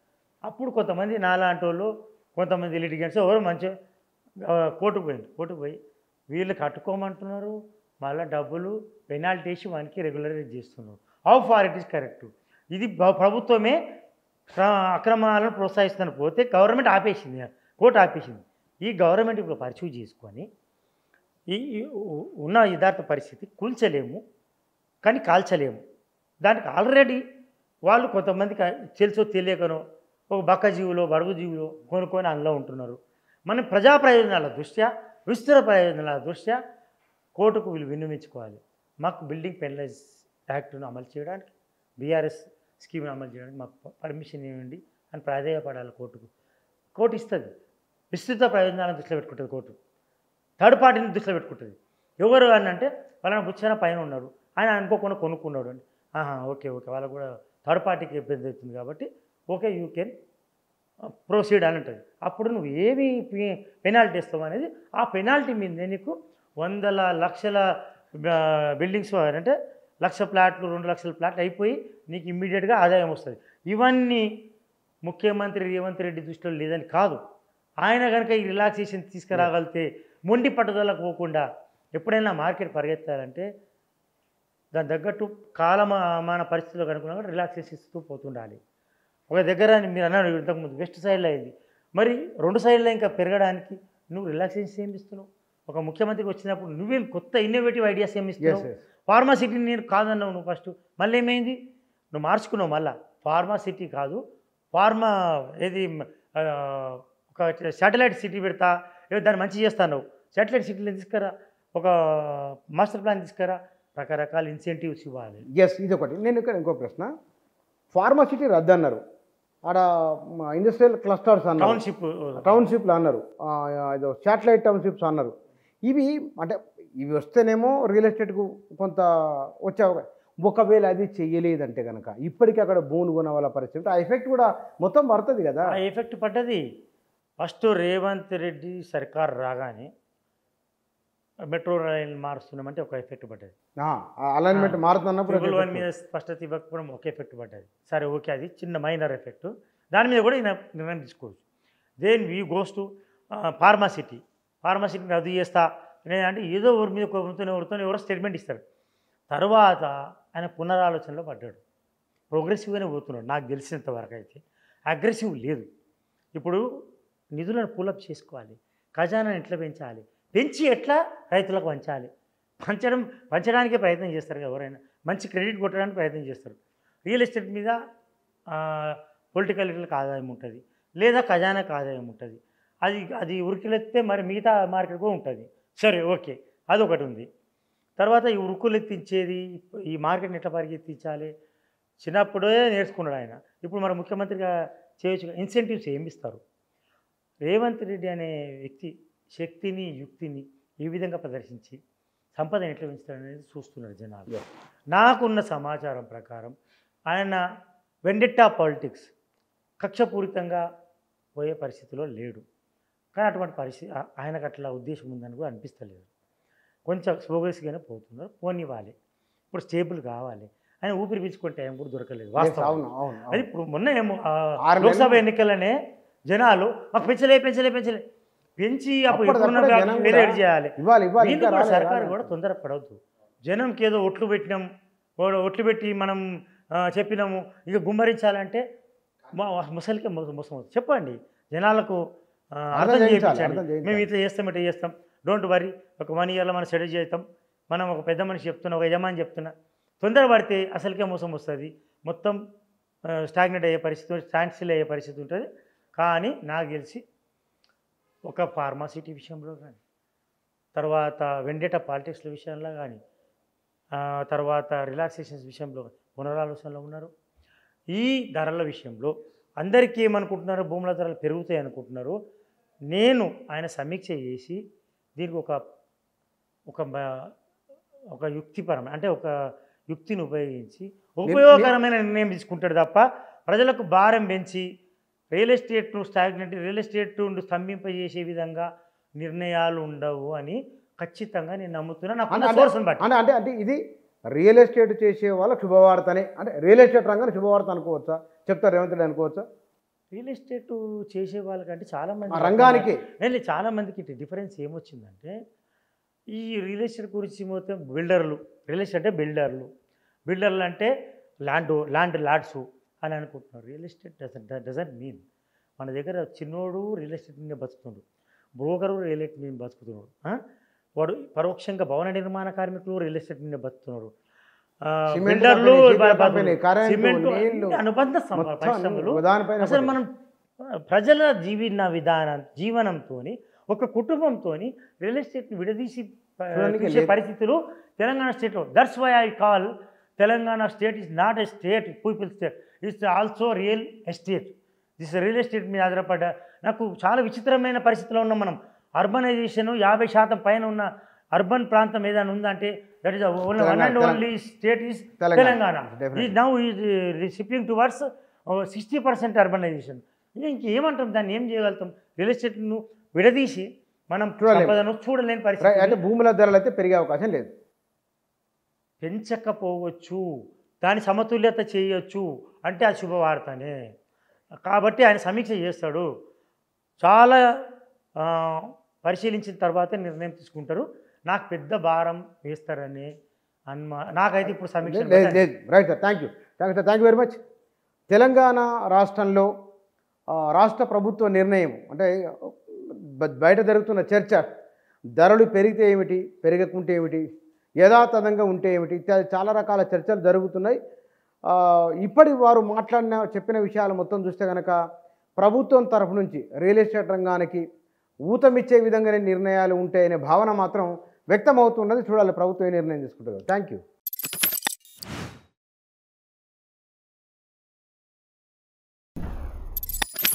అప్పుడు కొంతమంది నాలాంటి వాళ్ళు కొంతమంది లిటిగెంట్స్ ఎవరు మంచిగా ఆ, కోర్టుకు పోయింది కోర్టుకు పోయి వీళ్ళు కట్టుకోమంటున్నారు మళ్ళీ డబ్బులు పెనాల్టీ వేసి వానికి రెగ్యులరైజ్ చేస్తున్నారు how far it is correct ఇది ప్ర- ప్రభుత్వమే ప్ర- అక్రమాలను ప్రోత్సహిస్తున్న పోతే గవర్నమెంట్ ఆపేసింది కోర్టు ఆపేసింది ఈ గవర్నమెంట్ ఇప్పుడు పరిచయం చేసుకొని ఈ ఈ ఉ- ఉన్న యథార్థ పరిస్థితి కూల్చలేము కానీ కాల్చలేము దానికి ఆల్రెడీ వాళ్ళు కొంతమందికి తెలుసో తెలియకనో ఒక బక్క జీవులో బడుగు జీవులో కొనుక్కొని అందులో ఉంటున్నారు మనం ప్రజా ప్రయోజనాల దృష్ట్యా విస్తృత ప్రయోజనాల దృష్ట్యా కోర్టుకు వీళ్ళు విన్నవించుకోవాలి మాకు బిల్డింగ్ పెనలైజ్ యాక్ట్ను అమలు చేయడానికి బీఆర్ఎస్ స్కీమ్ను అమలు చేయడానికి మాకు పర్మిషన్ ఇవ్వండి అని ప్రాధేయపడాలి కోర్టుకు కోర్టు ఇస్తుంది విస్తృత ప్రయోజనాలను దృష్టిలో పెట్టుకుంటుంది కోర్టు థర్డ్ పార్టీని దృష్టిలో పెట్టుకుంటుంది ఎవరు అని అంటే వాళ్ళని బుచ్చన పైన ఉన్నాడు ఆయన అనుకోకుండా కొనుక్కున్నాడు అని ఆహా ఓకే ఓకే వాళ్ళకు కూడా థర్డ్ పార్టీకి ఇబ్బంది అవుతుంది కాబట్టి ఓకే యూ కెన్ ప్రొసీడ్ అని ఉంటుంది అప్పుడు నువ్వు ఏమి పెనాల్టీ ఇస్తావు అనేది ఆ పెనాల్టీ మీద నీకు వందల లక్షల బిల్డింగ్స్ అంటే లక్ష ప్లాట్లు రెండు లక్షల ప్లాట్లు అయిపోయి నీకు ఇమ్మీడియట్గా ఆదాయం వస్తుంది ఇవన్నీ ముఖ్యమంత్రి రేవంత్ రెడ్డి దృష్టిలో లేదని కాదు ఆయన కనుక ఈ రిలాక్సేషన్ తీసుకురాగలిగితే మొండి పట్టుదలకు పోకుండా ఎప్పుడైనా మార్కెట్ పరిగెత్తాలంటే దాని తగ్గట్టు కాలమాన పరిస్థితులకు అనుగుణంగా రిలాక్సేషన్ ఇస్తూ పోతుండాలి ఒక దగ్గర మీరు అన్నారు ఇంతకుముందు వెస్ట్ సైడ్లో అయింది మరి రెండు సైడ్లో ఇంకా పెరగడానికి నువ్వు రిలాక్సేషన్ ఏమి ఇస్తున్నావు ఒక ముఖ్యమంత్రికి వచ్చినప్పుడు నువ్వేం కొత్త ఇన్నోవేటివ్ ఐడియాస్ ఏమి ఎస్ ఇస్తున్నావు ఎస్ ఫార్మా సిటీని నేను కాదన్నావు నువ్వు ఫస్ట్ మళ్ళీ ఏమైంది నువ్వు మార్చుకున్నావు మళ్ళా ఫార్మా సిటీ కాదు ఫార్మా ఏది ఆ, ఒక శాటిలైట్ సిటీ పెడతా ఏదో దాన్ని మంచి చేస్తాను శాటిలైట్ సిటీని తీసుకురా ఒక మాస్టర్ ప్లాన్ తీసుకురా రకరకాల ఇన్సెంటివ్స్ ఇవ్వాలి ఎస్ ఇది ఒకటి నేను ఇక్కడ ఇంకో ప్రశ్న ఫార్మసిటీ రద్దు అన్నారు ఆడ ఇండస్ట్రియల్ క్లస్టర్స్ అన్నారు టౌన్షిప్ టౌన్షిప్లు అన్నారు ఆ, ఏదో శాటిలైట్ టౌన్షిప్స్ అన్నారు ఇవి అంటే ఇవి వస్తేనేమో రియల్ ఎస్టేట్కు కొంత వచ్చే అవకాశం ఒకవేళ అది చెయ్యలేదంటే కనుక ఇప్పటికీ అక్కడ భూములు కొన్న వాళ్ళ పరిస్థితి ఆ ఎఫెక్ట్ కూడా మొత్తం పడుతుంది కదా ఆ ఎఫెక్ట్ పడ్డది ఫస్ట్ రేవంత్ రెడ్డి సర్కార్ రాగానే మెట్రో రైలు మారుస్తున్నామంటే ఒక ఎఫెక్ట్ పడ్డది అలైన్మెంట్ మారుతున్నప్పుడు ట్రిపుల్ వన్ మీద స్పష్టత ఇవ్వకపోవడం ఒక ఎఫెక్ట్ పడ్డది సరే ఓకే అది చిన్న మైనర్ ఎఫెక్ట్ దాని మీద కూడా ఈయన నిర్ణయం తీసుకోవచ్చు then we goes to pharma city ఫార్మాసిటీని రద్దు చేస్తా నేను అంటే ఏదో ఊరి మీద ఒకరితో ఎవరితో ఎవరో స్టేట్మెంట్ ఇస్తాడు తర్వాత ఆయన పునరాలోచనలో పడ్డాడు ప్రోగ్రెసివ్గానే పోతున్నాడు నాకు తెలిసినంత వరకు అయితే అగ్రెసివ్ లేదు ఇప్పుడు నిధులను పూలప్ చేసుకోవాలి ఖజానాను ఎట్లా పెంచాలి పెంచి ఎట్లా రైతులకు పంచాలి పంచడం పంచడానికే ప్రయత్నం చేస్తారు కదా ఎవరైనా మంచి క్రెడిట్ కొట్టడానికి ప్రయత్నం చేస్తారు రియల్ ఎస్టేట్ మీద పొలిటికల్ లీడర్లకు ఆదాయం ఉంటుంది లేదా ఖజానాకు ఆదాయం ఉంటుంది అది అది ఉరికిలెత్తే మరి మిగతా మార్కెట్ కూడా ఉంటుంది సరే ఓకే అదొకటి ఉంది తర్వాత ఈ ఉరుకులు ఎత్తించేది ఈ మార్కెట్ని ఎట్లా పరిగెత్తించాలి చిన్నప్పుడే నేర్చుకున్నాడు ఆయన ఇప్పుడు మరి ముఖ్యమంత్రిగా చేయొచ్చు ఇన్సెంటివ్స్ ఏమి ఇస్తారు రేవంత్ రెడ్డి అనే వ్యక్తి శక్తిని యుక్తిని ఈ విధంగా ప్రదర్శించి సంపదను ఎట్లా పెంచుతాడనేది చూస్తున్నారు జనాలు Yeah. నాకున్న సమాచారం ప్రకారం ఆయన వెండెట్టా పాలిటిక్స్ కక్షపూరితంగా పోయే పరిస్థితిలో లేడు కానీ అటువంటి పరిస్థితి ఆ- ఆయనకు అట్లా ఉద్దేశం ఉందని కూడా అనిపిస్తలేదు కొంచెం స్లోగస్గానే పోతున్నారు పోనివ్వాలి ఇప్పుడు స్టేబుల్ కావాలి ఆయన ఊపిరి పీల్చుకుంటే టైం కూడా దొరకలేదు Yes, వాస్తవం అవును అవును అది అవును. ఇప్పుడు మొన్న ఏమో ఆ, ఆరు లోక్సభ నెలలు- ఎన్నికలనే జనాలు మాకు పెంచలే పెంచలే పెంచలే పెంచి అప్పుడు అప్పటిదప్పుడే ఎప్పుడున్న జనం వేరే కూడా చేయాలి ఇవ్వాలి ఇవ్వాలి వీళ్ళు ఇంకా కూడా రాలేదు, సర్కారు రాలేదు. కూడా తొందరపడవద్దు జనంకి ఏదో ఒట్లు పెట్టినాం ఓ- ఒట్లు పెట్టి మనం ఆ, చెప్పినాము ఇక గుమ్మరించాలంటే మా ముసలికే మోసం మోసం అవుతుంది చెప్పండి జనాలకు ఆ, అర్థం అర్థం చేయించాలి, చేయించండి అర్థం చేయించాలి. మేము ఇట్లా చేస్తాం ఇట్లా చేస్తాం డోంట్ వరీ ఒక వన్ ఇయర్లో మనం సెటిల్ చేస్తాం మనం ఒక పెద్ద మనిషి చెప్తున్నా ఒక యజమాని చెప్తున్నా తొందర పడితే అసలుకే మోసం వస్తుంది మొత్తం స్టాగ్నెట్ అయ్యే పరిస్థితి స్టాండ్ స్టిల్ అయ్యే పరిస్థితి ఉంటుంది కానీ నాకు తెలిసి ఒక ఫార్మాసిటీ విషయంలో కానీ తర్వాత వెండేట పాలిటిక్స్ల విషయంలో కానీ ఆ, తర్వాత రిలాక్సేషన్స్ విషయంలో పునరాలోచనలో ఉన్నారు ఈ ధరల విషయంలో అందరికీ ఏమనుకుంటున్నారు భూముల ధరలు పెరుగుతాయి అనుకుంటున్నారు నేను ఆయన సమీక్ష చేసి దీనికి ఒక ఒక మ- ఒక యుక్తిపరమైన అంటే ఒక యుక్తిని ఉపయోగించి ఉపయోగకరమైన నిర్ణయం తీసుకుంటాడు తప్ప ప్రజలకు భారం పెంచి రియల్ ఎస్టేట్ను స్టాగ్నెంట్ రియల్ ఎస్టేట్ను స్తంభింపజేసే విధంగా నిర్ణయాలు ఉండవు అని ఖచ్చితంగా నేను నమ్ముతున్నా అంటే నాకు సోర్స్ని బట్టి అంటే అంటే అంటే ఇది రియల్ ఎస్టేట్ చేసే వాళ్ళ శుభవార్తనే అంటే రియల్ ఎస్టేట్ రంగాన్ని శుభవార్త అనుకోవచ్చా చెప్తారు రేవంత్ రెడ్డి అనుకోవచ్చా రియల్ ఎస్టేట్ చేసే వాళ్ళకంటే చాలా మంది ఆ రంగానికి లేదు చాలా మందికి ఇటు డిఫరెన్స్ ఏమొచ్చిందంటే ఈ రియల్ ఎస్టేట్ గురించి మొత్తం బిల్డర్లు రియల్ ఎస్టేట్ అంటే బిల్డర్లు బిల్డర్లు అంటే ల్యాండ్ ల్యాండ్ లాడ్స్ అని అనుకుంటున్నారు real estate doesn't doesn't mean మన దగ్గర చిన్నోడు రియల్ ఎస్టేట్ మీద బతుకుతుండు బ్రోకరు రియల్ ఎస్టేట్ మీద బతుకుతున్నాడు ఆ? వాడు పరోక్షంగా భవన నిర్మాణ కార్మికులు రియల్ ఎస్టేట్ మీద బతుకుతున్నారు ఆ, సిమెంట్ బిల్డర్లు కంపెనీ, చీపురు బ- కంపెనీ, కరెంటు, సిమెంటు నీళ్లు, అన్ని అనుబంధ సం- మొత్తం పరిశ్రమలు దానిపైన అసలు పడి. మనం ప్రజల జీవన విధానం జీవనంతో ఒక కుటుంబంతో రియల్ ఎస్టేట్ని విడదీసి ప- చూడడానికి చూసే లేదు. పరిస్థితులు తెలంగాణ స్టేట్లో that's why I call Telangana state is not a state people state it's also real estate this real estate మీద ఆధారపడ్డ నాకు చాలా విచిత్రమైన పరిస్థితిలో ఉన్నాం మనం అర్బనైజేషన్ యాభై శాతం పైన ఉన్న అర్బన్ ప్రాంతం ఏదైనా ఉందంటే that is one Telangana, and only state is Telangana. Telangana Definitely. ఈ నౌ ఈ shifting towards sixty percent urbanization ఇంకేమంటాం దాన్ని ఏం చేయగలుగుతాం రియల్ ఎస్టేట్ను విడదీసి మనం చూడలేం. సంపదను చూడలేని రైట్. పరిస్థితి అంటే భూముల ధరలు అయితే పెరిగే అవకాశం లేదు పెంచకపోవచ్చు దాని సమతుల్యత చేయొచ్చు అంటే అది శుభవార్తనే కాబట్టి ఆయన సమీక్ష చేస్తాడు చాలా ఆ, పరిశీలించిన తర్వాతే నిర్ణయం తీసుకుంటారు నాకు పెద్ద భారం వేస్తారని అన్మా నాకైతే ఇప్పుడు సమీక్ష లేదు లేదు right sir thank you thank sir thank you very much Telangana రాష్ట్రంలో ఆ, రాష్ట్ర ప్రభుత్వ నిర్ణయం అంటే బ- బయట జరుగుతున్న చర్చ ధరలు పెరిగితే ఏమిటి పెరగకుంటే ఏమిటి యథాతథంగా ఉంటే ఏమిటి ఇత్యాది చాలా రకాల చర్చలు జరుగుతున్నాయి ఆ, ఇప్పటి వారు మాట్లాడిన చెప్పిన విషయాలు మొత్తం చూస్తే కనుక ప్రభుత్వం తరఫు నుంచి రియల్ ఎస్టేట్ రంగానికి ఊతమిచ్చే విధంగానే నిర్ణయాలు ఉంటాయనే భావన మాత్రం వ్యక్తమవుతున్నది చూడాలి ప్రభుత్వం ఏ నిర్ణయం తీసుకుంటుందో థ్యాంక్ యూ